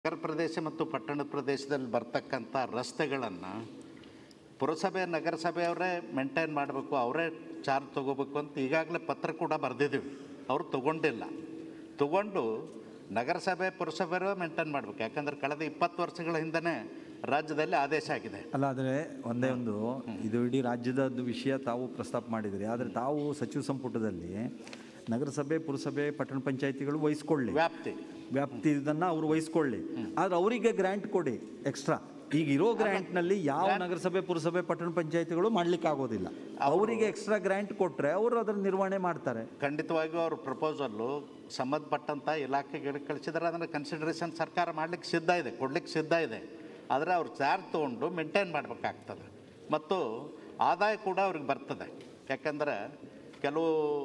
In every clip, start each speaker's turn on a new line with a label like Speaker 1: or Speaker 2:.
Speaker 1: ನಗರ ಪ್ರದೇಶ ಮತ್ತು ಪಟ್ಟಣ ಪ್ರದೇಶದಲ್ಲಿ ಬರ್ತಕ್ಕಂಥ ರಸ್ತೆಗಳನ್ನು ಪುರಸಭೆ ನಗರಸಭೆಯವರೇ ಮೇಂಟೈನ್ ಮಾಡಬೇಕು ಅವರೇ ಚಾರ್ಜ್ ತೊಗೋಬೇಕು ಅಂತ ಈಗಾಗಲೇ ಪತ್ರ ಕೂಡ ಬರೆದಿದ್ದೀವಿ ಅವರು ತಗೊಂಡಿಲ್ಲ ತಗೊಂಡು ನಗರಸಭೆ ಪುರಸಭೆಯವರೇ ಮೇಂಟೈನ್ ಮಾಡಬೇಕು ಯಾಕಂದ್ರೆ ಕಳೆದ ಇಪ್ಪತ್ತು ವರ್ಷಗಳ ಹಿಂದೆನೇ ರಾಜ್ಯದಲ್ಲಿ ಆದೇಶ ಆಗಿದೆ
Speaker 2: ಅಲ್ಲ ಆದರೆ ಒಂದೇ ಒಂದು ಇದು ಇಡೀ ರಾಜ್ಯದ ವಿಷಯ ತಾವು ಪ್ರಸ್ತಾಪ ಮಾಡಿದ್ರಿ ಆದರೆ ತಾವು ಸಚಿವ ಸಂಪುಟದಲ್ಲಿ ನಗರಸಭೆ ಪುರಸಭೆ ಪಟ್ಟಣ ಪಂಚಾಯಿತಿಗಳು ವಹಿಸ್ಕೊಳ್ಳಿ
Speaker 1: ವ್ಯಾಪ್ತಿ
Speaker 2: ವ್ಯಾಪ್ತಿ ಇದನ್ನು ಅವರು ವಹಿಸ್ಕೊಳ್ಳಿ ಆದ್ರೆ ಅವರಿಗೆ ಗ್ರ್ಯಾಂಟ್ ಕೊಡಿ ಎಕ್ಸ್ಟ್ರಾ ಈಗ ಇರೋ ಗ್ರ್ಯಾಂಟ್ನಲ್ಲಿ ಯಾವ ನಗರಸಭೆ ಪುರಸಭೆ ಪಟ್ಟಣ ಪಂಚಾಯಿತಿಗಳು ಮಾಡ್ಲಿಕ್ಕೆ ಆಗೋದಿಲ್ಲ ಅವರಿಗೆ ಎಕ್ಸ್ಟ್ರಾ ಗ್ರ್ಯಾಂಟ್ ಕೊಟ್ಟರೆ ಅವರು ಅದರ ನಿರ್ವಹಣೆ ಮಾಡ್ತಾರೆ
Speaker 1: ಖಂಡಿತವಾಗಿಯೂ ಅವ್ರ ಪ್ರಪೋಸಲ್ಲು ಸಂಬಂಧಪಟ್ಟಂಥ ಇಲಾಖೆಗಳಿಗೆ ಕಳಿಸಿದ್ರೆ ಅದನ್ನು ಕನ್ಸಿಡರೇಷನ್ ಸರ್ಕಾರ ಮಾಡಲಿಕ್ಕೆ ಸಿದ್ಧ ಇದೆ ಕೊಡ್ಲಿಕ್ಕೆ ಸಿದ್ಧ ಇದೆ ಆದರೆ ಅವ್ರು ಚಾರ್ಜ್ ತೊಗೊಂಡು ಮೇಂಟೈನ್ ಮಾಡಬೇಕಾಗ್ತದೆ ಮತ್ತು ಆದಾಯ ಕೂಡ ಅವ್ರಿಗೆ ಬರ್ತದೆ ಯಾಕಂದ್ರೆ ಕೆಲವು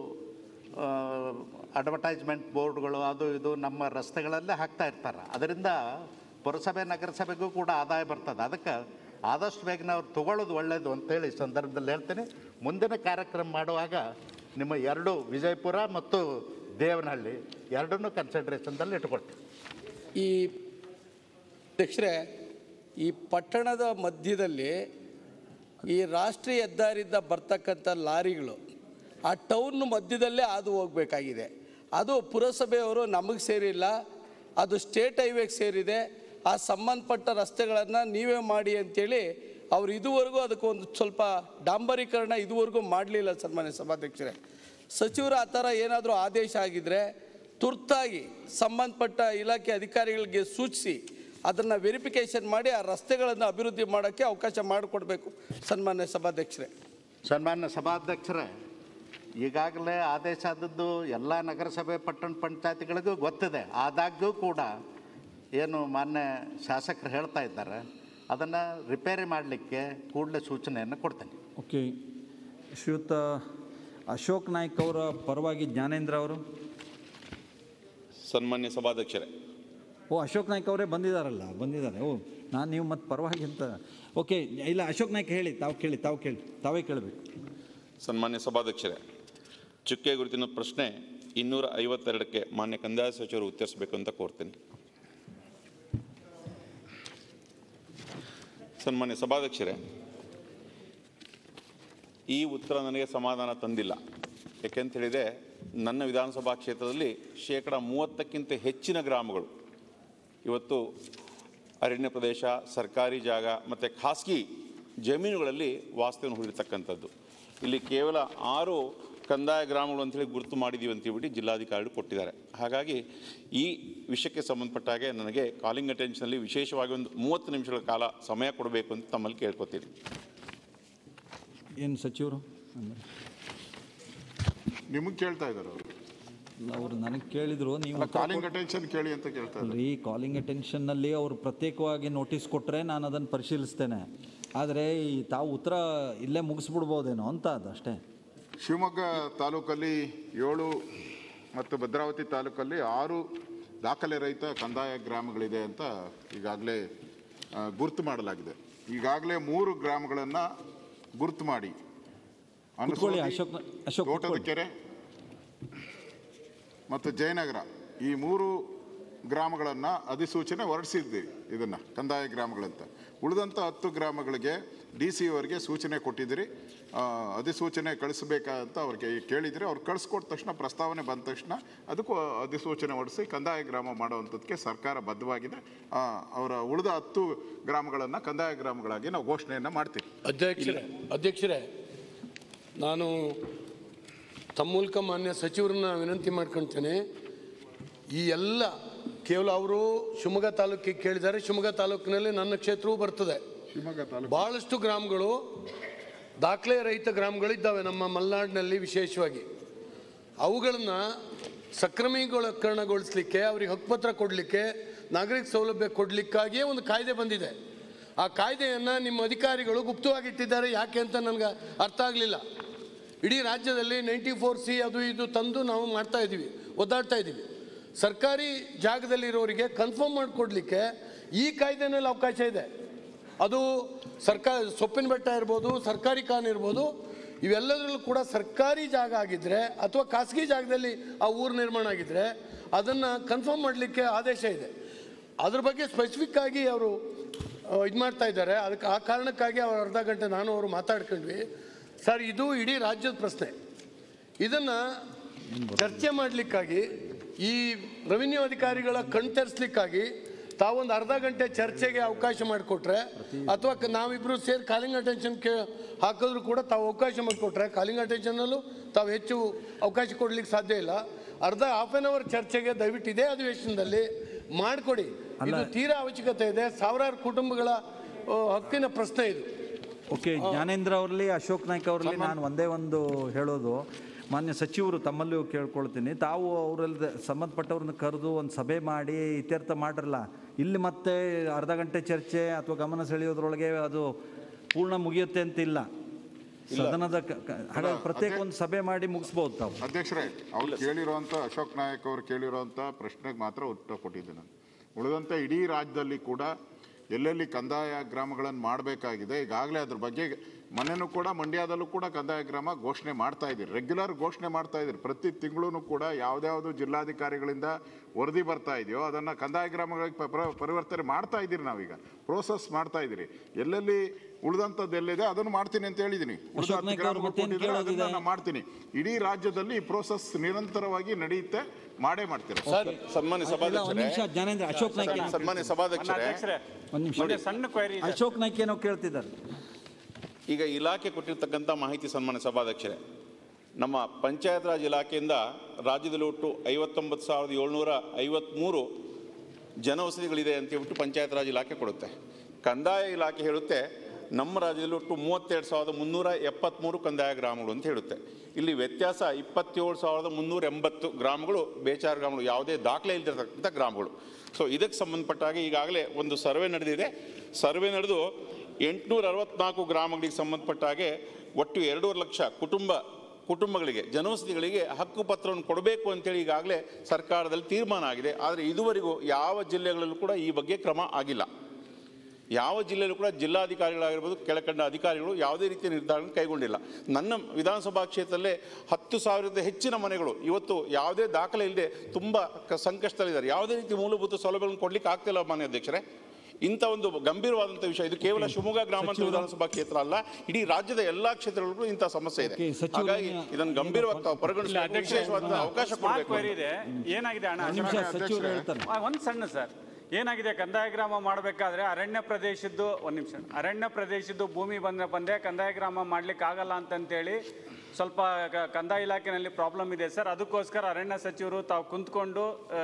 Speaker 1: ಅಡ್ವರ್ಟೈಸ್ಮೆಂಟ್ ಬೋರ್ಡ್ಗಳು ಅದು ಇದು ನಮ್ಮ ರಸ್ತೆಗಳಲ್ಲೇ ಹಾಕ್ತಾ ಇರ್ತಾರೆ ಅದರಿಂದ ಪುರಸಭೆ ನಗರಸಭೆಗೂ ಕೂಡ ಆದಾಯ ಬರ್ತದೆ ಅದಕ್ಕೆ ಆದಷ್ಟು ಬೇಗನೆ ಅವ್ರು ತಗೊಳ್ಳೋದು ಒಳ್ಳೆಯದು ಅಂತೇಳಿ ಈ ಸಂದರ್ಭದಲ್ಲಿ ಹೇಳ್ತೀನಿ ಮುಂದಿನ ಕಾರ್ಯಕ್ರಮ ಮಾಡುವಾಗ ನಿಮ್ಮ ಎರಡು ವಿಜಯಪುರ ಮತ್ತು ದೇವನಹಳ್ಳಿ ಎರಡನ್ನೂ ಕನ್ಸಿಡ್ರೇಷನ್ದಲ್ಲಿ ಇಟ್ಕೊಳ್ತೀವಿ
Speaker 3: ಈ ಅಧ್ಯಕ್ಷರೇ ಈ ಪಟ್ಟಣದ ಮಧ್ಯದಲ್ಲಿ ಈ ರಾಷ್ಟ್ರೀಯ ಹೆದ್ದಾರಿಯಿಂದ ಬರ್ತಕ್ಕಂಥ ಲಾರಿಗಳು ಆ ಟೌನ್ ಮಧ್ಯದಲ್ಲೇ ಹಾದು ಹೋಗಬೇಕಾಗಿದೆ ಅದು ಪುರಸಭೆಯವರು ನಮಗೆ ಸೇರಿಲ್ಲ ಅದು ಸ್ಟೇಟ್ ಹೈವೇಗೆ ಸೇರಿದೆ ಆ ಸಂಬಂಧಪಟ್ಟ ರಸ್ತೆಗಳನ್ನು ನೀವೇ ಮಾಡಿ ಅಂತೇಳಿ ಅವ್ರು ಇದುವರೆಗೂ ಅದಕ್ಕೊಂದು ಸ್ವಲ್ಪ ಡಾಂಬರೀಕರಣ ಇದುವರೆಗೂ ಮಾಡಲಿಲ್ಲ ಸನ್ಮಾನ್ಯ ಸಭಾಧ್ಯಕ್ಷರೇ ಸಚಿವರು ಆ ಥರ ಏನಾದರೂ ಆದೇಶ ಆಗಿದ್ದರೆ ತುರ್ತಾಗಿ ಸಂಬಂಧಪಟ್ಟ ಇಲಾಖೆ ಅಧಿಕಾರಿಗಳಿಗೆ ಸೂಚಿಸಿ ಅದನ್ನು ವೆರಿಫಿಕೇಷನ್ ಮಾಡಿ ಆ ರಸ್ತೆಗಳನ್ನು ಅಭಿವೃದ್ಧಿ ಮಾಡೋಕ್ಕೆ ಅವಕಾಶ ಮಾಡಿಕೊಡ್ಬೇಕು ಸನ್ಮಾನ್ಯ ಸಭಾಧ್ಯಕ್ಷರೇ
Speaker 1: ಸನ್ಮಾನ್ಯ ಸಭಾಧ್ಯಕ್ಷರೇ ಈಗಾಗಲೇ ಆದೇಶ ಆದದ್ದು ಎಲ್ಲ ನಗರಸಭೆ ಪಟ್ಟಣ ಪಂಚಾಯತಿಗಳಿಗೂ ಗೊತ್ತಿದೆ ಆದಾಗ್ಯೂ ಕೂಡ ಏನು ಮಾನ್ಯ ಶಾಸಕರು ಹೇಳ್ತಾ ಇದ್ದಾರೆ ಅದನ್ನು ರಿಪೇರಿ ಮಾಡಲಿಕ್ಕೆ ಕೂಡಲೇ ಸೂಚನೆಯನ್ನು ಕೊಡ್ತೇನೆ
Speaker 2: ಓಕೆ ಶ್ರೀಯುತ ಅಶೋಕ್ ನಾಯ್ಕ್ ಅವರ ಪರವಾಗಿ ಜ್ಞಾನೇಂದ್ರ ಅವರು
Speaker 4: ಸನ್ಮಾನ್ಯ ಸಭಾಧ್ಯಕ್ಷರೇ
Speaker 2: ಓ ಅಶೋಕ್ ನಾಯ್ಕ್ ಅವರೇ ಬಂದಿದ್ದಾರಲ್ಲ ಬಂದಿದ್ದಾರೆ ಓ ನಾನು ನೀವು ಮತ್ತೆ ಪರವಾಗಿ ಅಂತ ಓಕೆ ಇಲ್ಲ ಅಶೋಕ್ ನಾಯ್ಕ್ ಹೇಳಿ ತಾವು ಕೇಳಿ ತಾವು ಕೇಳಿ ತಾವೇ ಕೇಳಬೇಕು
Speaker 4: ಸನ್ಮಾನ್ಯ ಸಭಾಧ್ಯಕ್ಷರೇ ಚುಕ್ಕೆ ಗುರುತಿನ ಪ್ರಶ್ನೆ ಇನ್ನೂರ ಐವತ್ತೆರಡಕ್ಕೆ ಮಾನ್ಯ ಕಂದಾಯ ಸಚಿವರು ಉತ್ತರಿಸಬೇಕು ಅಂತ ಕೋರ್ತೀನಿ ಸನ್ಮಾನ್ಯ ಸಭಾಧ್ಯಕ್ಷರೇ ಈ ಉತ್ತರ ನನಗೆ ಸಮಾಧಾನ ತಂದಿಲ್ಲ ಯಾಕೆಂತ ಹೇಳಿದರೆ ನನ್ನ ವಿಧಾನಸಭಾ ಕ್ಷೇತ್ರದಲ್ಲಿ ಶೇಕಡ ಮೂವತ್ತಕ್ಕಿಂತ ಹೆಚ್ಚಿನ ಗ್ರಾಮಗಳು ಇವತ್ತು ಅರಣ್ಯ ಪ್ರದೇಶ ಸರ್ಕಾರಿ ಜಾಗ ಮತ್ತು ಖಾಸಗಿ ಜಮೀನುಗಳಲ್ಲಿ ವಾಸ್ತವ್ಯವನ್ನು ಹೊಂದಿರತಕ್ಕಂಥದ್ದು ಇಲ್ಲಿ ಕೇವಲ ಆರು ಕಂದಾಯ ಗ್ರಾಮಗಳು ಅಂತೇಳಿ ಗುರುತು ಮಾಡಿದ್ದೀವಿ ಅಂತ ಹೇಳ್ಬಿಟ್ಟು ಜಿಲ್ಲಾಧಿಕಾರಿಗಳು ಕೊಟ್ಟಿದ್ದಾರೆ ಹಾಗಾಗಿ ಈ ವಿಷಯಕ್ಕೆ ಸಂಬಂಧಪಟ್ಟ ಹಾಗೆ ನನಗೆ ಕಾಲಿಂಗ್ ಅಟೆನ್ಷನಲ್ಲಿ ವಿಶೇಷವಾಗಿ ಒಂದು ಮೂವತ್ತು ನಿಮಿಷಗಳ ಕಾಲ ಸಮಯ ಕೊಡಬೇಕು ಅಂತ ತಮ್ಮಲ್ಲಿ ಕೇಳ್ಕೊತೀನಿ
Speaker 2: ಏನು ಸಚಿವರು ಅಂದ್ರೆ
Speaker 5: ನಿಮಗೆ ಕೇಳ್ತಾ ಇದ್ದಾರೆ ಅವರು
Speaker 2: ಇಲ್ಲ, ಅವರು ನನಗೆ ಕೇಳಿದ್ರು ನೀವು ಉತ್ತರ
Speaker 5: ಕಾಲಿಂಗ್ ಅಟೆನ್ಷನ್ ಕೇಳಿ ಅಂತ ಕೇಳ್ತಾ ಇದ್ದಾರೆ
Speaker 2: ಅಲ್ರಿ ಕಾಲಿಂಗ್ ಅಟೆನ್ಷನ್ನಲ್ಲಿ ಅವರು ಪ್ರತ್ಯೇಕವಾಗಿ ನೋಟಿಸ್ ಕೊಟ್ಟರೆ ನಾನು ಅದನ್ನು ಪರಿಶೀಲಿಸ್ತೇನೆ ಆದರೆ ಈ ತಾವು ಉತ್ತರ ಇಲ್ಲೇ ಮುಗಿಸ್ಬಿಡ್ಬೋದೇನೋ ಅಂತ ಅದಷ್ಟೇ
Speaker 5: ಶಿವಮೊಗ್ಗ ತಾಲೂಕಲ್ಲಿ ಏಳು ಮತ್ತು ಭದ್ರಾವತಿ ತಾಲೂಕಲ್ಲಿ ಆರು ದಾಖಲೆ ರಹಿತ ಕಂದಾಯ ಗ್ರಾಮಗಳಿದೆ ಅಂತ ಈಗಾಗಲೇ ಆ, ಗುರ್ತು ಮಾಡಲಾಗಿದೆ ಈಗಾಗಲೇ ಮೂರು ಗ್ರಾಮಗಳನ್ನು ಗುರ್ತು ಮಾಡಿ
Speaker 2: ಕುತ್ಕೊಳ್ಳಿ,
Speaker 5: ಅನಸೂತಿ,
Speaker 2: ಅಶೋಕ್ ಅಶೋಕ್
Speaker 5: ತೋಟದ
Speaker 2: ಕುತ್ಕೊಳ್ಳಿ.
Speaker 5: ಕೆರೆ ಮತ್ತು ಜಯನಗರ ಈ ಮೂರು ಗ್ರಾಮಗಳನ್ನು ಅಧಿಸೂಚನೆ ಹೊರಡಿಸಿದ್ದೀವಿ ಇದನ್ನು ಕಂದಾಯ ಗ್ರಾಮಗಳಂತ ಉಳಿದಂಥ ಹತ್ತು ಗ್ರಾಮಗಳಿಗೆ ಡಿ ಸಿ ಅವರಿಗೆ ಸೂಚನೆ ಕೊಟ್ಟಿದ್ದೀರಿ ಆ, ಅಧಿಸೂಚನೆ ಕಳಿಸ್ಬೇಕಂತ ಅವ್ರಿಗೆ ಕೇಳಿದರೆ ಅವ್ರು ಕಳಿಸ್ಕೊಟ್ಟ ತಕ್ಷಣ ಪ್ರಸ್ತಾವನೆ ಬಂದ ತಕ್ಷಣ ಅದಕ್ಕೂ ಅಧಿಸೂಚನೆ ಹೊರಡಿಸಿ ಕಂದಾಯ ಗ್ರಾಮ ಮಾಡುವಂಥದ್ದಕ್ಕೆ ಸರ್ಕಾರ ಬದ್ಧವಾಗಿದೆ ಆ, ಅವರ ಉಳಿದ ಹತ್ತು ಗ್ರಾಮಗಳನ್ನು ಕಂದಾಯ ಗ್ರಾಮಗಳಾಗಿ ನಾವು ಘೋಷಣೆಯನ್ನು ಮಾಡ್ತೀವಿ
Speaker 3: ಅಧ್ಯಕ್ಷರೇ ಅಧ್ಯಕ್ಷರೇ ನಾನು ತಮ್ಮ ಮೂಲಕ ಮಾನ್ಯ ಸಚಿವರನ್ನ ವಿನಂತಿ ಮಾಡ್ಕೊಳ್ತೇನೆ ಈ ಎಲ್ಲ ಕೇವಲ ಅವರು ಶಿವಮೊಗ್ಗ ತಾಲೂಕಿಗೆ ಕೇಳಿದ್ದಾರೆ ಶಿವಮೊಗ್ಗ ತಾಲೂಕಿನಲ್ಲಿ ನನ್ನ ಕ್ಷೇತ್ರವೂ ಬರ್ತದೆ
Speaker 5: ಶಿವಮೊಗ್ಗ ತಾಲೂಕು
Speaker 3: ಭಾಳಷ್ಟು ಗ್ರಾಮಗಳು ದಾಖಲೆ ರಹಿತ ಗ್ರಾಮಗಳಿದ್ದಾವೆ ನಮ್ಮ ಮಲೆನಾಡಿನಲ್ಲಿ ವಿಶೇಷವಾಗಿ ಅವುಗಳನ್ನು ಸಕ್ರಮೀಕರಣಗೊಳಿಸಲಿಕ್ಕೆ ಅವ್ರಿಗೆ ಹಕ್ಕುಪತ್ರ ಕೊಡಲಿಕ್ಕೆ ನಾಗರಿಕ ಸೌಲಭ್ಯ ಕೊಡಲಿಕ್ಕಾಗಿಯೇ ಒಂದು ಕಾಯ್ದೆ ಬಂದಿದೆ ಆ ಕಾಯ್ದೆಯನ್ನು ನಿಮ್ಮ ಅಧಿಕಾರಿಗಳು ಗುಪ್ತವಾಗಿಟ್ಟಿದ್ದಾರೆ ಯಾಕೆ ಅಂತ ನನಗೆ ಅರ್ಥ ಆಗಲಿಲ್ಲ ಇಡೀ ರಾಜ್ಯದಲ್ಲಿ ನೈಂಟಿ ಫೋರ್ ಸಿ ಅದು ಇದು ತಂದು ನಾವು ಮಾಡ್ತಾ ಇದ್ದೀವಿ ಒದ್ದಾಡ್ತಾ ಇದ್ದೀವಿ ಸರ್ಕಾರಿ ಜಾಗದಲ್ಲಿರೋರಿಗೆ ಕನ್ಫರ್ಮ್ ಮಾಡಿಕೊಡ್ಲಿಕ್ಕೆ ಈ ಕಾಯ್ದೆನಲ್ಲಿ ಅವಕಾಶ ಇದೆ ಅದು ಸರ್ಕಾರ ಸೊಪ್ಪಿನ ಬೆಟ್ಟ ಇರ್ಬೋದು ಸರ್ಕಾರಿ ಖಾನ್ ಇರ್ಬೋದು ಇವೆಲ್ಲದರಲ್ಲೂ ಕೂಡ ಸರ್ಕಾರಿ ಜಾಗ ಆಗಿದ್ದರೆ ಅಥವಾ ಖಾಸಗಿ ಜಾಗದಲ್ಲಿ ಆ ಊರು ನಿರ್ಮಾಣ ಆಗಿದ್ದರೆ ಅದನ್ನು ಕನ್ಫರ್ಮ್ ಮಾಡಲಿಕ್ಕೆ ಆದೇಶ ಇದೆ ಅದ್ರ ಬಗ್ಗೆ ಸ್ಪೆಸಿಫಿಕ್ ಆಗಿ ಅವರು ಇದು ಮಾಡ್ತಾ ಇದ್ದಾರೆ ಅದಕ್ಕೆ ಆ ಕಾರಣಕ್ಕಾಗಿ ಅವ್ರು ಅರ್ಧ ಗಂಟೆ ನಾನು ಅವರು ಮಾತಾಡ್ಕೊಂಡ್ವಿ ಸರ್ ಇದು ಇಡೀ ರಾಜ್ಯದ ಪ್ರಶ್ನೆ ಇದನ್ನು ಚರ್ಚೆ ಮಾಡಲಿಕ್ಕಾಗಿ ಈ ರೆವಿನ್ಯೂ ಅಧಿಕಾರಿಗಳ ಕಣ್ತರಿಸ್ಲಿಕ್ಕಾಗಿ ತಾವೊಂದು ಅರ್ಧ ಗಂಟೆ ಚರ್ಚೆಗೆ ಅವಕಾಶ ಮಾಡಿಕೊಟ್ರೆ ಅಥವಾ ಕ- ನಾವಿಬ್ರು ಸೇರಿ ಕಾಲಿಂಗ್ ಅಟೆನ್ಷನ್ ಕೇ ಹಾಕಿದ್ರು ಕೂಡ ತಾವು ಅವಕಾಶ ಮಾಡಿಕೊಟ್ರೆ ಕಾಲಿಂಗ್ ಅಟೆನ್ಷನ್ನಲ್ಲೂ ತಾವು ಹೆಚ್ಚು ಅವಕಾಶ ಕೊಡ್ಲಿಕ್ಕೆ ಸಾಧ್ಯ ಇಲ್ಲ ಅರ್ಧ ಹಾಫ್ ಆನ್ ಅವರ್ ಚರ್ಚೆಗೆ ದಯವಿಟ್ಟು ಇದೇ ಅಧಿವೇಶನದಲ್ಲಿ ಮಾಡಿಕೊಡಿ ಇದು ತೀರಾ ಅವಶ್ಯಕತೆ ಇದೆ ಸಾವಿರಾರು ಕುಟುಂಬಗಳ ಆ, ಹಕ್ಕಿನ ಪ್ರಶ್ನೆ ಇದು
Speaker 2: ಓಕೆ ಜ್ಞಾನೇಂದ್ರ ಅವರಲ್ಲಿ ಅಶೋಕ್ ನಾಯ್ಕ ಅವರಲ್ಲಿ ನಾನು ಒಂದೇ ಒಂದು ಹೇಳೋದು ಮಾನ್ಯ ಸಚಿವರು ತಮ್ಮಲ್ಲೂ ಕೇಳ್ಕೊಳ್ತೀನಿ ತಾವು ಅವರಲ್ಲಿ ಸಂಬಂಧಪಟ್ಟವ್ರನ್ನ ಕರೆದು ಒಂದು ಸಭೆ ಮಾಡಿ ಇತ್ಯರ್ಥ ಮಾಡ್ರಲ್ಲ ಇಲ್ಲಿ ಮತ್ತೆ ಅರ್ಧ ಗಂಟೆ ಚರ್ಚೆ ಅಥವಾ ಗಮನ ಸೆಳೆಯೋದ್ರೊಳಗೆ ಅದು ಪೂರ್ಣ ಮುಗಿಯುತ್ತೆ ಅಂತ ಇಲ್ಲ ಸದನದ ಕ- ಕ- ಹಾಗಾಗಿ ಪ್ರತ್ಯೇಕ ಒಂದು ಸಭೆ ಮಾಡಿ ಮುಗಿಸ್ಬೋದು ತಾವು
Speaker 5: ಅಧ್ಯಕ್ಷರೇ ಅವ್ರು ಕೇಳಿರುವಂಥ ಅಶೋಕ್ ನಾಯಕ್ ಅವರು ಕೇಳಿರುವಂಥ ಪ್ರಶ್ನೆಗೆ ಮಾತ್ರ ಉತ್ತರ ಕೊಟ್ಟಿದ್ದೆ ನಾನು ಉಳಿದಂತೆ ಇಡೀ ರಾಜ್ಯದಲ್ಲಿ ಕೂಡ ಎಲ್ಲೆಲ್ಲಿ ಕಂದಾಯ ಗ್ರಾಮಗಳನ್ನು ಮಾಡಬೇಕಾಗಿದೆ ಈಗಾಗಲೇ ಅದ್ರ ಬಗ್ಗೆ ಮೊನ್ನೆನೂ ಕೂಡ ಮಂಡ್ಯದಲ್ಲೂ ಕೂಡ ಕಂದಾಯ ಗ್ರಾಮ ಘೋಷಣೆ ಮಾಡ್ತಾ ಇದ್ದೀರಿ ರೆಗ್ಯುಲರ್ ಘೋಷಣೆ ಮಾಡ್ತಾ ಇದ್ದೀರಿ ಪ್ರತಿ ತಿಂಗಳೂ ಕೂಡ ಯಾವ್ದ್ಯಾವ್ದು ಜಿಲ್ಲಾಧಿಕಾರಿಗಳಿಂದ ವರದಿ ಬರ್ತಾ ಇದೆಯೋ ಅದನ್ನು ಕಂದಾಯ ಗ್ರಾಮಗಳಿಗೆ ಪ- ಪ್ರ- ಪರಿವರ್ತನೆ ಮಾಡ್ತಾ ಇದ್ದೀರಿ ನಾವೀಗ ಪ್ರೋಸೆಸ್ ಮಾಡ್ತಾ ಇದ್ದೀರಿ ಎಲ್ಲೆಲ್ಲಿ ಉಳಿದಂಥದ್ದು ಎಲ್ಲಿದೆ ಅದನ್ನು ಮಾಡ್ತೀನಿ ಅಂತ ಹೇಳಿದ್ದೀನಿ ಉಳಿದ
Speaker 2: ಅಶೋಕ್
Speaker 5: ಹತ್ತು
Speaker 2: ನಾಯ್ಕ ಅವ್ರು
Speaker 5: ಗ್ರಾಮಗಳು
Speaker 2: ಮತ್ತೇನ್
Speaker 5: ಕೊಟ್ಟಿದ್ದಾರೆ, ಅದನ್ನ
Speaker 2: ಕೇಳೋದಿದೆ?
Speaker 5: ನಾನು ಮಾಡ್ತೀನಿ ಇಡೀ ರಾಜ್ಯದಲ್ಲಿ ಈ ಪ್ರೋಸೆಸ್ ನಿರಂತರವಾಗಿ ನಡೆಯುತ್ತೆ ಮಾಡೇ ಮಾಡ್ತೀರಾ
Speaker 4: ಸನ್ಮಾನ್ಯ
Speaker 2: ಇಲ್ಲ, ಒಂದು
Speaker 4: ಸಭಾಧ್ಯಕ್ಷರೇ
Speaker 2: ನಿಮಿಷ ಜ್ಞಾನೇಂದ್ರ ಅಶೋಕ್ ನಾಯ್ಕ ಏನೋ-
Speaker 4: ಸನ್ಮಾನ್ಯ ಸಭಾಧ್ಯಕ್ಷರೇ
Speaker 2: ಒಂದು ನಿಮಿಷ
Speaker 6: ಒಂದೇ ಸಣ್ಣ ಕ್ವೈರಿ ಇದೆ
Speaker 2: ಅಶೋಕ್ ನಾಯ್ಕ ಏನೋ ಕೇಳ್ತಿದ್ದಾರೆ
Speaker 4: ಈಗ ಇಲಾಖೆ ಕೊಟ್ಟಿರ್ತಕ್ಕಂಥ ಮಾಹಿತಿ ಸನ್ಮಾನ್ಯ ಸಭಾಧ್ಯಕ್ಷರೇ ನಮ್ಮ ಪಂಚಾಯತ್ ರಾಜ್ ಇಲಾಖೆಯಿಂದ ರಾಜ್ಯದಲ್ಲಿ ಒಟ್ಟು ಐವತ್ತೊಂಬತ್ತು ಸಾವಿರದ ಏಳ್ನೂರ ಐವತ್ತ್ಮೂರು ಜನೌಷಧಿಗಳಿದೆ ಅಂತ ಹೇಳ್ಬಿಟ್ಟು ಪಂಚಾಯತ್ ರಾಜ್ ಇಲಾಖೆ ಕೊಡುತ್ತೆ ಕಂದಾಯ ಇಲಾಖೆ ಹೇಳುತ್ತೆ ನಮ್ಮ ರಾಜ್ಯದಲ್ಲಿ ಒಟ್ಟು ಮೂವತ್ತೆರಡು ಸಾವಿರದ ಮುನ್ನೂರ ಎಪ್ಪತ್ತ್ಮೂರು ಕಂದಾಯ ಗ್ರಾಮಗಳು ಅಂತ ಹೇಳುತ್ತೆ ಇಲ್ಲಿ ವ್ಯತ್ಯಾಸ ಇಪ್ಪತ್ತೇಳು ಸಾವಿರದ ಮುನ್ನೂರ ಎಂಬತ್ತು ಗ್ರಾಮಗಳು ಬೇಚಾರ ಗ್ರಾಮಗಳು ಯಾವುದೇ ದಾಖಲೆ ಇಲ್ದಿರತಕ್ಕಂಥ ಗ್ರಾಮಗಳು ಸೊ ಇದಕ್ಕೆ ಸಂಬಂಧಪಟ್ಟ ಹಾಗೆ ಈಗಾಗಲೇ ಒಂದು ಸರ್ವೆ ನಡೆದಿದೆ ಸರ್ವೆ ನಡೆದು ಎಂಟುನೂರ ಅರವತ್ನಾಲ್ಕು ಗ್ರಾಮಗಳಿಗೆ ಸಂಬಂಧಪಟ್ಟ ಹಾಗೆ ಒಟ್ಟು ಎರಡೂವರೆ ಲಕ್ಷ ಕುಟುಂಬ ಕುಟುಂಬಗಳಿಗೆ ಜನೌಷಧಿಗಳಿಗೆ ಹಕ್ಕು ಪತ್ರವನ್ನು ಕೊಡಬೇಕು ಅಂತೇಳಿ ಈಗಾಗಲೇ ಸರ್ಕಾರದಲ್ಲಿ ತೀರ್ಮಾನ ಆಗಿದೆ ಆದರೆ ಇದುವರೆಗೂ ಯಾವ ಜಿಲ್ಲೆಗಳಲ್ಲೂ ಕೂಡ ಈ ಬಗ್ಗೆ ಕ್ರಮ ಆಗಿಲ್ಲ ಯಾವ ಜಿಲ್ಲೆಯಲ್ಲೂ ಕೂಡ ಜಿಲ್ಲಾಧಿಕಾರಿಗಳಾಗಿರ್ಬೋದು ಕೆಳಕಂಡ ಅಧಿಕಾರಿಗಳು ಯಾವುದೇ ರೀತಿಯ ನಿರ್ಧಾರ ಕೈಗೊಂಡಿಲ್ಲ ನನ್ನ ವಿಧಾನಸಭಾ ಕ್ಷೇತ್ರದಲ್ಲೇ ಹತ್ತು ಸಾವಿರದ ಹೆಚ್ಚಿನ ಮನೆಗಳು ಇವತ್ತು ಯಾವುದೇ ದಾಖಲೆ ಇಲ್ಲದೆ ತುಂಬ ಕ- ಸಂಕಷ್ಟದಲ್ಲಿದ್ದಾರೆ ಯಾವುದೇ ರೀತಿ ಮೂಲಭೂತ ಸೌಲಭ್ಯಗಳನ್ನು ಕೊಡ್ಲಿಕ್ಕೆ ಆಗ್ತಿಲ್ಲ ಮಾನ್ಯ ಅಧ್ಯಕ್ಷರೇ ಇಂಥ ಒಂದು ಗಂಭೀರವಾದಂಥ ವಿಷಯ ಇದು ಕೇವಲ ಶಿವಮೊಗ್ಗ ಗ್ರಾಮಾಂತರ ವಿಧಾನಸಭಾ ಕ್ಷೇತ್ರ ಅಲ್ಲ ಇಡೀ ರಾಜ್ಯದ ಎಲ್ಲಾ ಕ್ಷೇತ್ರಗಳಿಗೂ ಇಂಥ ಸಮಸ್ಯೆ ಇದೆ
Speaker 2: Okay, ಸಚಿವರು
Speaker 4: ಹಾಗಾಗಿ
Speaker 2: ಏನು-
Speaker 4: ಇದನ್ನು ಗಂಭೀರವಾಗಿ ತಾವು ಪರಿಗಣಿಸಬೇಕು ವಿಶೇಷವಾದ ಅವಕಾಶ
Speaker 6: ಸ್ಮಾರ್ಟ್
Speaker 4: ಕೊಡಬೇಕು
Speaker 6: ಕ್ವೈರಿ ಇದೆ ಏನಾಗಿದೆ ಅಣ್ಣ
Speaker 2: ಒಂದು ನಿಮಿಷ
Speaker 6: ಅಶೋಕ್
Speaker 2: ಸಚಿವರು ಹೇಳ್ತಾರೆ
Speaker 6: ಆ, ಒಂದ್ ಸಣ್ಣ ಸರ್ ಏನಾಗಿದೆ ಕಂದಾಯ ಗ್ರಾಮ ಮಾಡಬೇಕಾದ್ರೆ ಅರಣ್ಯ ಪ್ರದೇಶದ್ದು ಒಂದ್ ನಿಮಿಷ ಅರಣ್ಯ ಪ್ರದೇಶದ್ದು ಭೂಮಿ ಬಂದ್ರೆ ಬಂದೆ ಕಂದಾಯ ಗ್ರಾಮ ಮಾಡ್ಲಿಕ್ಕೆ ಆಗಲ್ಲ ಅಂತಂತೇಳಿ ಸ್ವಲ್ಪ ಕ- ಕಂದಾಯ ಇಲಾಖೆನಲ್ಲಿ ಪ್ರಾಬ್ಲಮ್ ಇದೆ ಸರ್ ಅದಕ್ಕೋಸ್ಕರ ಅರಣ್ಯ ಸಚಿವರು ತಾವು ಕುಂತ್ಕೊಂಡು ಆ,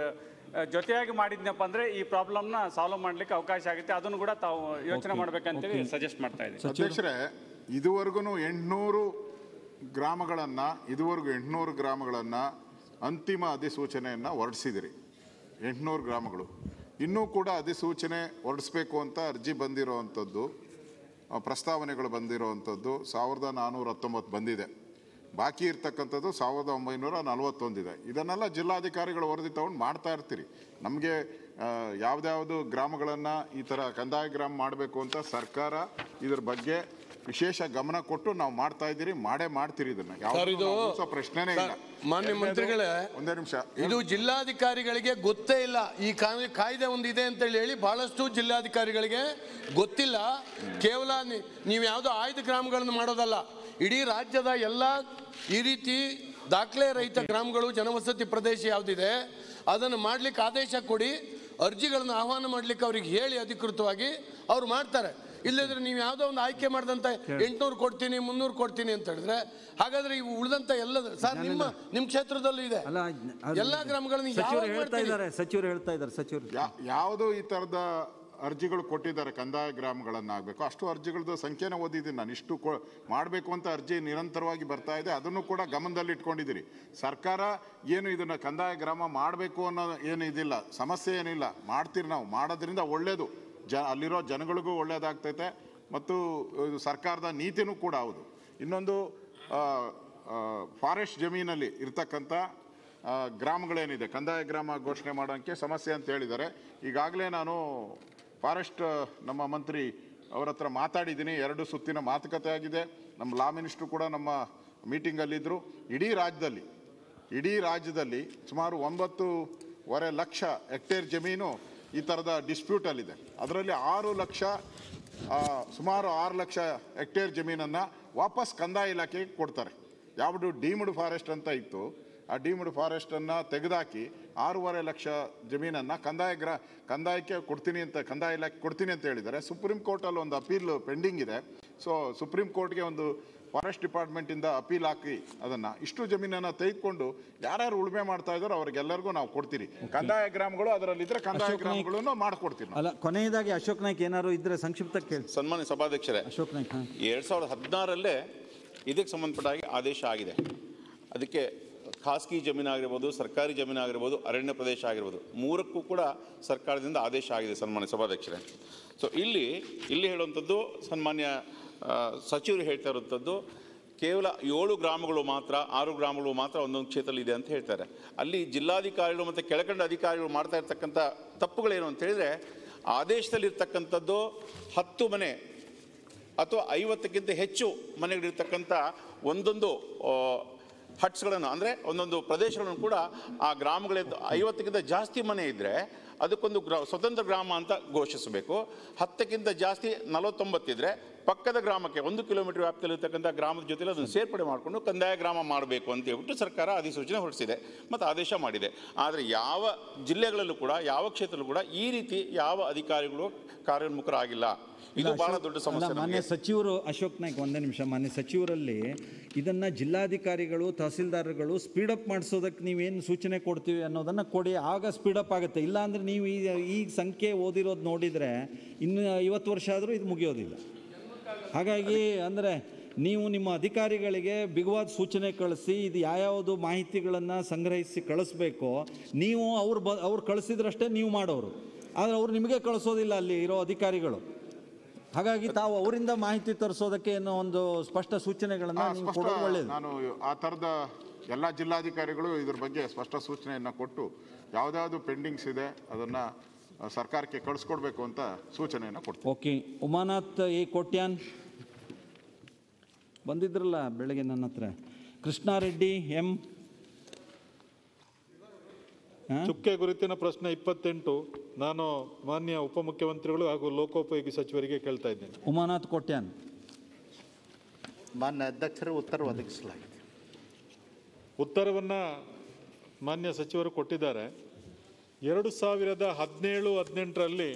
Speaker 6: ಆ, ಜೊತೆಯಾಗಿ ಮಾಡಿದ್ನಪ್ಪ ಅಂದ್ರೆ ಈ ಪ್ರಾಬ್ಲಮ್ನ ಸಾಲ್ವ್ ಮಾಡ್ಲಿಕ್ಕೆ ಅವಕಾಶ ಆಗುತ್ತೆ ಅದನ್ನು ಕೂಡ ತಾವು ಯೋಚನೆ ಮಾಡ್ಬೇಕಂತೇಳಿ ಸಜೆಸ್ಟ್ ಮಾಡ್ತಾ ಇದ್ದೀನಿ
Speaker 5: ಅಧ್ಯಕ್ಷರೇ ಇದುವರೆಗೂ ಎಂಟುನೂರು ಗ್ರಾಮಗಳನ್ನು ಇದುವರೆಗೂ ಎಂಟುನೂರು ಗ್ರಾಮಗಳನ್ನು ಅಂತಿಮ ಅಧಿಸೂಚನೆಯನ್ನು ಹೊರಡಿಸಿದಿರಿ ಎಂಟುನೂರು ಗ್ರಾಮಗಳು ಇನ್ನೂ ಕೂಡ ಅಧಿಸೂಚನೆ ಹೊರಡಿಸ್ಬೇಕು ಅಂತ ಅರ್ಜಿ ಬಂದಿರೋವಂಥದ್ದು ಆ, ಪ್ರಸ್ತಾವನೆಗಳು ಬಂದಿರೋವಂಥದ್ದು ಸಾವಿರದ ನಾನ್ನೂರ ಹತ್ತೊಂಬತ್ತು ಬಂದಿದೆ ಬಾಕಿ ಇರ್ತಕ್ಕಂಥದ್ದು ಸಾವಿರದ ಒಂಬೈನೂರ ನಲವತ್ತೊಂದಿದೆ ಇದನ್ನೆಲ್ಲ ಜಿಲ್ಲಾಧಿಕಾರಿಗಳು ವರದಿ ತಗೊಂಡು ಮಾಡ್ತಾ ಇರ್ತೀರಿ ನಮಗೆ ಯಾವುದ್ಯಾವುದು ಗ್ರಾಮಗಳನ್ನು ಈ ಥರ ಕಂದಾಯ ಗ್ರಾಮ ಮಾಡಬೇಕು ಅಂತ ಸರ್ಕಾರ ಇದ್ರ ಬಗ್ಗೆ ವಿಶೇಷ ಗಮನ ಕೊಟ್ಟು ನಾವು ಮಾಡ್ತಾ ಇದ್ದೀರಿ ಮಾಡೇ ಮಾಡ್ತೀರಿ ಇದನ್ನ
Speaker 3: ಸರ್,
Speaker 5: ಯಾವ್ದನ್ನೂ
Speaker 3: ಇದು-
Speaker 5: ನಾವು ಉಳಿಸೋ ಪ್ರಶ್ನೆನೇ ಇಲ್ಲ
Speaker 3: ಸರ್, ಮಾನ್ಯ
Speaker 5: ಎರಡನೇದು-
Speaker 3: ಮಂತ್ರಿಗಳೇ,
Speaker 5: ಒಂದೇ ನಿಮಿಷ
Speaker 3: ಇದು ಜಿಲ್ಲಾಧಿಕಾರಿಗಳಿಗೆ ಗೊತ್ತೇ ಇಲ್ಲ ಈ ಕಾಯ್ದೆ ಕಾಯ್ದೆ ಒಂದು ಇದೆ ಅಂತೇಳಿ ಹೇಳಿ ಬಹಳಷ್ಟು ಜಿಲ್ಲಾಧಿಕಾರಿಗಳಿಗೆ ಗೊತ್ತಿಲ್ಲ ಕೇವಲ ನಿ- ನೀವು ಯಾವುದೋ ಆಯ್ದ ಗ್ರಾಮಗಳನ್ನು ಮಾಡೋದಲ್ಲ ಇಡೀ ರಾಜ್ಯದ ಎಲ್ಲ ಈ ರೀತಿ ದಾಖಲೆ ರಹಿತ ಗ್ರಾಮಗಳು ಜನವಸತಿ ಪ್ರದೇಶ ಯಾವುದಿದೆ ಅದನ್ನು ಮಾಡ್ಲಿಕ್ಕೆ ಆದೇಶ ಕೊಡಿ ಅರ್ಜಿಗಳನ್ನು ಆಹ್ವಾನ ಮಾಡ್ಲಿಕ್ಕೆ ಅವ್ರಿಗೆ ಹೇಳಿ ಅಧಿಕೃತವಾಗಿ ಅವ್ರು ಮಾಡ್ತಾರೆ ಇಲ್ಲದ್ರೆ ನೀವು ಯಾವುದೋ ಒಂದು ಆಯ್ಕೆ ಮಾಡಿದಂತ ಎಂಟ್ನೂರು ಕೊಡ್ತೀನಿ ಮುನ್ನೂರು ಕೊಡ್ತೀನಿ ಅಂತ ಹೇಳಿದ್ರೆ ಹಾಗಾದ್ರೆ ಇವು ಉಳಿದಂತ ಎಲ್ಲ ಸರ್ ನಿಮ್ಮ ನಿಮ್ಮ ಕ್ಷೇತ್ರದಲ್ಲೂ ಇದೆ
Speaker 2: ಅಲ್ಲ ಅದು-
Speaker 3: ಎಲ್ಲಾ ಗ್ರಾಮಗಳನ್ನು
Speaker 2: ಸಚಿವರು
Speaker 3: ಯಾವಾಗ
Speaker 2: ಹೇಳ್ತಾ
Speaker 3: ಮಾಡ್ತೀರಿ?
Speaker 2: ಇದ್ದಾರೆ ಸಚಿವರು ಹೇಳ್ತಾ ಇದ್ದಾರೆ ಸಚಿವರು
Speaker 5: ಯಾ- ಯಾವುದು ಈ ಥರದ ಅರ್ಜಿಗಳು ಕೊಟ್ಟಿದ್ದಾರೆ ಕಂದಾಯ ಗ್ರಾಮಗಳನ್ನಾಗಬೇಕು ಅಷ್ಟು ಅರ್ಜಿಗಳದ್ದು ಸಂಖ್ಯೆನ ಓದಿದ್ದೀನಿ ನಾನು ಇಷ್ಟು ಕೊ ಮಾಡಬೇಕು ಅಂತ ಅರ್ಜಿ ನಿರಂತರವಾಗಿ ಬರ್ತಾ ಇದೆ ಅದನ್ನು ಕೂಡ ಗಮನದಲ್ಲಿ ಇಟ್ಕೊಂಡಿದ್ದೀರಿ ಸರ್ಕಾರ ಏನು ಇದನ್ನು ಕಂದಾಯ ಗ್ರಾಮ ಮಾಡಬೇಕು ಅನ್ನೋ ಏನು ಇದಿಲ್ಲ ಸಮಸ್ಯೆ ಏನಿಲ್ಲ ಮಾಡ್ತೀರಿ ನಾವು ಮಾಡೋದ್ರಿಂದ ಒಳ್ಳೆಯದು ಜ ಅಲ್ಲಿರೋ ಜನಗಳಿಗೂ ಒಳ್ಳೆಯದಾಗ್ತೈತೆ ಮತ್ತು ಇದು ಸರ್ಕಾರದ ನೀತಿನೂ ಕೂಡ ಹೌದು ಇನ್ನೊಂದು ಫಾರೆಸ್ಟ್ ಜಮೀನಲ್ಲಿ ಇರ್ತಕ್ಕಂಥ ಆ, ಗ್ರಾಮಗಳೇನಿದೆ ಕಂದಾಯ ಗ್ರಾಮ ಘೋಷಣೆ ಮಾಡೋಕ್ಕೆ ಸಮಸ್ಯೆ ಅಂತ ಹೇಳಿದ್ದಾರೆ ಈಗಾಗಲೇ ನಾನು ಫಾರೆಸ್ಟ್ ನಮ್ಮ ಮಂತ್ರಿ ಅವರ ಹತ್ರ ಮಾತಾಡಿದ್ದೀನಿ ಎರಡು ಸುತ್ತಿನ ಮಾತುಕತೆ ಆಗಿದೆ ನಮ್ಮ ಲಾ ಮಿನಿಸ್ಟ್ರು ಕೂಡ ನಮ್ಮ ಮೀಟಿಂಗಲ್ಲಿದ್ದರು ಇಡೀ ರಾಜ್ಯದಲ್ಲಿ ಇಡೀ ರಾಜ್ಯದಲ್ಲಿ ಸುಮಾರು ಒಂಬತ್ತೂವರೆ ಲಕ್ಷ ಹೆಕ್ಟೇರ್ ಜಮೀನು ಈ ಥರದ ಡಿಸ್ಪ್ಯೂಟಲ್ಲಿದೆ ಅದರಲ್ಲಿ ಆರು ಲಕ್ಷ ಆ, ಸುಮಾರು ಆರು ಲಕ್ಷ ಹೆಕ್ಟೇರ್ ಜಮೀನನ್ನು ವಾಪಸ್ ಕಂದಾಯ ಇಲಾಖೆಗೆ ಕೊಡ್ತಾರೆ ಯಾವುದು ಡೀಮ್ಡ್ ಫಾರೆಸ್ಟ್ ಅಂತ ಇತ್ತು ಆ ಡೀಮ್ಡ್ ಫಾರೆಸ್ಟನ್ನು ತೆಗೆದಾಕಿ ಆರೂವರೆ ಲಕ್ಷ ಜಮೀನನ್ನು ಕಂದಾಯ ಗ್ರ ಕಂದಾಯಕ್ಕೆ ಕೊಡ್ತೀನಿ ಅಂತ ಕಂದಾಯ ಇಲಾಖೆ ಕೊಡ್ತೀನಿ ಅಂತ ಹೇಳಿದ್ದಾರೆ ಸುಪ್ರೀಂ ಕೋರ್ಟಲ್ಲಿ ಒಂದು ಅಪೀಲ್ ಪೆಂಡಿಂಗ್ ಇದೆ ಸೊ ಸುಪ್ರೀಂ ಕೋರ್ಟ್ಗೆ ಒಂದು ಫಾರೆಸ್ಟ್ ಡಿಪಾರ್ಟ್ಮೆಂಟಿಂದ ಅಪೀಲ್ ಹಾಕಿ ಅದನ್ನು ಇಷ್ಟು ಜಮೀನನ್ನು ತೆಗೆದುಕೊಂಡು ಯಾರ್ಯಾರು ಉಳುಮೆ ಮಾಡ್ತಾ ಇದ್ದಾರೋ ಅವ್ರಿಗೆಲ್ಲರಿಗೂ ನಾವು ಕೊಡ್ತೀರಿ ಕಂದಾಯ ಗ್ರಾಮಗಳು ಅದರಲ್ಲಿದ್ದರೆ ಕಂದಾಯ
Speaker 2: ಅಶೋಕ್ ನಾಯ್ಕ್.
Speaker 5: ಗ್ರಾಮಗಳನ್ನು ಮಾಡಿಕೊಡ್ತೀವಿ ನಾವು.
Speaker 2: ಅಲ್ಲ ಕೊನೆಯದಾಗಿ ಅಶೋಕ್ ನಾಯ್ಕ್ ಏನಾದ್ರು ಇದ್ರೆ ಸಂಕ್ಷಿಪ್ತ ಕೇಳಿ
Speaker 4: ಸನ್ಮಾನ್ಯ ಸಭಾಧ್ಯಕ್ಷರೇ
Speaker 2: ಅಶೋಕ್ ನಾಯ್ಕ್ ಹಾಂ
Speaker 4: ಎರಡು ಸಾವಿರದ ಹದಿನಾರಲ್ಲೇ ಇದಕ್ಕೆ ಸಂಬಂಧಪಟ್ಟ ಹಾಗೆ ಆದೇಶ ಆಗಿದೆ ಅದಕ್ಕೆ ಖಾಸಗಿ ಜಮೀನಾಗಿರ್ಬೋದು ಸರ್ಕಾರಿ ಜಮೀನಾಗಿರ್ಬೋದು ಅರಣ್ಯ ಪ್ರದೇಶ ಆಗಿರ್ಬೋದು ಮೂರಕ್ಕೂ ಕೂಡ ಸರ್ಕಾರದಿಂದ ಆದೇಶ ಆಗಿದೆ ಸನ್ಮಾನ್ಯ ಸಭಾಧ್ಯಕ್ಷರೇ ಸೊ ಇಲ್ಲಿ ಇಲ್ಲಿ ಹೇಳುವಂಥದ್ದು ಸನ್ಮಾನ್ಯ ಆ, ಸಚಿವರು ಹೇಳ್ತಾ ಇರುವಂಥದ್ದು ಕೇವಲ ಏಳು ಗ್ರಾಮಗಳು ಮಾತ್ರ ಆರು ಗ್ರಾಮಗಳು ಮಾತ್ರ ಒಂದೊಂದು ಕ್ಷೇತ್ರದಲ್ಲಿ ಇದೆ ಅಂತ ಹೇಳ್ತಾರೆ ಅಲ್ಲಿ ಜಿಲ್ಲಾಧಿಕಾರಿಗಳು ಮತ್ತು ಕೆಳಕಂಡ ಅಧಿಕಾರಿಗಳು ಮಾಡ್ತಾ ಇರ್ತಕ್ಕಂಥ ತಪ್ಪುಗಳೇನು ಅಂತ ಹೇಳಿದ್ರೆ ಆದೇಶದಲ್ಲಿರ್ತಕ್ಕಂಥದ್ದು ಹತ್ತು ಮನೆ ಅಥವಾ ಐವತ್ತಕ್ಕಿಂತ ಹೆಚ್ಚು ಮನೆಗಳಿರ್ತಕ್ಕಂಥ ಒಂದೊಂದು ಆ, ಹಟ್ಸ್ಗಳನ್ನು ಅಂದರೆ ಒಂದೊಂದು ಪ್ರದೇಶಗಳನ್ನು ಕೂಡ ಆ ಗ್ರಾಮಗಳಿಂದ ಐವತ್ತಕ್ಕಿಂತ ಜಾಸ್ತಿ ಮನೆ ಇದ್ದರೆ ಅದಕ್ಕೊಂದು ಗ್ರಾ ಸ್ವತಂತ್ರ ಗ್ರಾಮ ಅಂತ ಘೋಷಿಸಬೇಕು ಹತ್ತಕ್ಕಿಂತ ಜಾಸ್ತಿ ನಲವತ್ತೊಂಬತ್ತಿದ್ರೆ ಪಕ್ಕದ ಗ್ರಾಮಕ್ಕೆ ಒಂದು ಕಿಲೋಮೀಟರ್ ವ್ಯಾಪ್ತಿಯಲ್ಲಿರ್ತಕ್ಕಂಥ ಗ್ರಾಮದ ಜೊತೆಲಿ ಅದನ್ನು ಸೇರ್ಪಡೆ ಮಾಡಿಕೊಂಡು ಕಂದಾಯ ಗ್ರಾಮ ಮಾಡಬೇಕು ಅಂತ ಹೇಳ್ಬಿಟ್ಟು ಸರ್ಕಾರ ಅಧಿಸೂಚನೆ ಹೊರಡಿಸಿದೆ ಮತ್ತು ಆದೇಶ ಮಾಡಿದೆ ಆದರೆ ಯಾವ ಜಿಲ್ಲೆಗಳಲ್ಲೂ ಕೂಡ ಯಾವ ಕ್ಷೇತ್ರದಲ್ಲೂ ಕೂಡ ಈ ರೀತಿ ಯಾವ ಅಧಿಕಾರಿಗಳು ಕಾರ್ಯೋನ್ಮುಖರಾಗಿಲ್ಲ ಇದು ಬಹಳ ದೊಡ್ಡ
Speaker 2: ಅಲ್ಲ,
Speaker 4: ಸಮಸ್ಯೆ
Speaker 2: ಮಾನ್ಯ
Speaker 4: ನಮಗೆ.
Speaker 2: ಸಚಿವರು ಅಶೋಕ್ ನಾಯ್ಕ್ ಒಂದೇ ನಿಮಿಷ ಮಾನ್ಯ ಸಚಿವರಲ್ಲಿ ಇದನ್ನ ಜಿಲ್ಲಾಧಿಕಾರಿಗಳು ತಹಸೀಲ್ದಾರ್ಗಳು ಸ್ಪೀಡಪ್ ಮಾಡಿಸೋದಕ್ಕೆ ನೀವೇನು ಸೂಚನೆ ಕೊಡ್ತೀವಿ ಅನ್ನೋದನ್ನ ಕೊಡಿ ಆಗ ಸ್ಪೀಡಪ್ ಆಗುತ್ತೆ ಇಲ್ಲಾಂದ್ರೆ ನೀವು ಈ ಈ ಸಂಖ್ಯೆ ಓದಿರೋದು ನೋಡಿದರೆ ಇನ್ನು ಐವತ್ತು ವರ್ಷ ಆದರೂ ಇದು ಮುಗಿಯೋದಿಲ್ಲ ಹಾಗಾಗಿ ಅಂದರೆ ನೀವು ನಿಮ್ಮ ಅಧಿಕಾರಿಗಳಿಗೆ ಬಿಗುವಾದ ಸೂಚನೆ ಕಳಿಸಿ ಇದು ಯಾವ್ಯಾವುದು ಮಾಹಿತಿಗಳನ್ನು ಸಂಗ್ರಹಿಸಿ ಕಳಿಸ್ಬೇಕು ನೀವು ಅವ್ರು ಬ ಅವ್ರು ಕಳಿಸಿದ್ರಷ್ಟೇ ನೀವು ಮಾಡೋರು ಆದರೆ ಅವ್ರು ನಿಮಗೆ ಕಳಿಸೋದಿಲ್ಲ ಅಲ್ಲಿ ಇರೋ ಅಧಿಕಾರಿಗಳು ಹಾಗಾಗಿ ತಾವು ಅವರಿಂದ ಮಾಹಿತಿ ತರಿಸೋದಕ್ಕೆ ಏನೋ ಒಂದು ಸ್ಪಷ್ಟ ಸೂಚನೆಗಳನ್ನು
Speaker 5: ಆ,
Speaker 2: ನೀವು
Speaker 5: ಸ್ಪಷ್ಟ
Speaker 2: ಕೊಡೋದು ಒಳ್ಳೆಯದು
Speaker 5: ನಾನು ಆ ಥರದ ಎಲ್ಲ ಜಿಲ್ಲಾಧಿಕಾರಿಗಳು ಇದ್ರ ಬಗ್ಗೆ ಸ್ಪಷ್ಟ ಸೂಚನೆಯನ್ನು ಕೊಟ್ಟು ಯಾವುದ್ಯಾವುದು ಪೆಂಡಿಂಗ್ಸ್ ಇದೆ ಅದನ್ನು ಸರ್ಕಾರಕ್ಕೆ ಕಳಿಸ್ಕೊಡ್ಬೇಕು ಅಂತ ಸೂಚನೆಯನ್ನು ಕೊಡ್ತೀನಿ
Speaker 2: ಓಕೆ ಉಮಾನಾಥ್ ಎ ಕೋಟ್ಯಾನ್ ಬಂದಿದ್ರಲ್ಲ ಬೆಳಗ್ಗೆ ನನ್ನ ಹತ್ರ ಕೃಷ್ಣಾರೆಡ್ಡಿ ಎಂ
Speaker 7: ಚುಕ್ಕೆ ಗುರುತಿನ ಪ್ರಶ್ನೆ ಇಪ್ಪತ್ತೆಂಟು ನಾನು ಮಾನ್ಯ ಉಪಮುಖ್ಯಮಂತ್ರಿಗಳು ಹಾಗೂ ಲೋಕೋಪಯೋಗಿ ಸಚಿವರಿಗೆ ಕೇಳ್ತಾ ಇದ್ದೇನೆ
Speaker 2: ಉಮಾನಾಥ್ ಕೋಟ್ಯಾನ್
Speaker 1: ಮಾನ್ಯ ಅಧ್ಯಕ್ಷರೇ ಉತ್ತರ ಒದಗಿಸಲಾಗಿದೆ
Speaker 7: ಉತ್ತರವನ್ನು ಮಾನ್ಯ ಸಚಿವರು ಕೊಟ್ಟಿದ್ದಾರೆ ಎರಡು ಸಾವಿರದ ಹದಿನೇಳು ಹದಿನೆಂಟರಲ್ಲಿ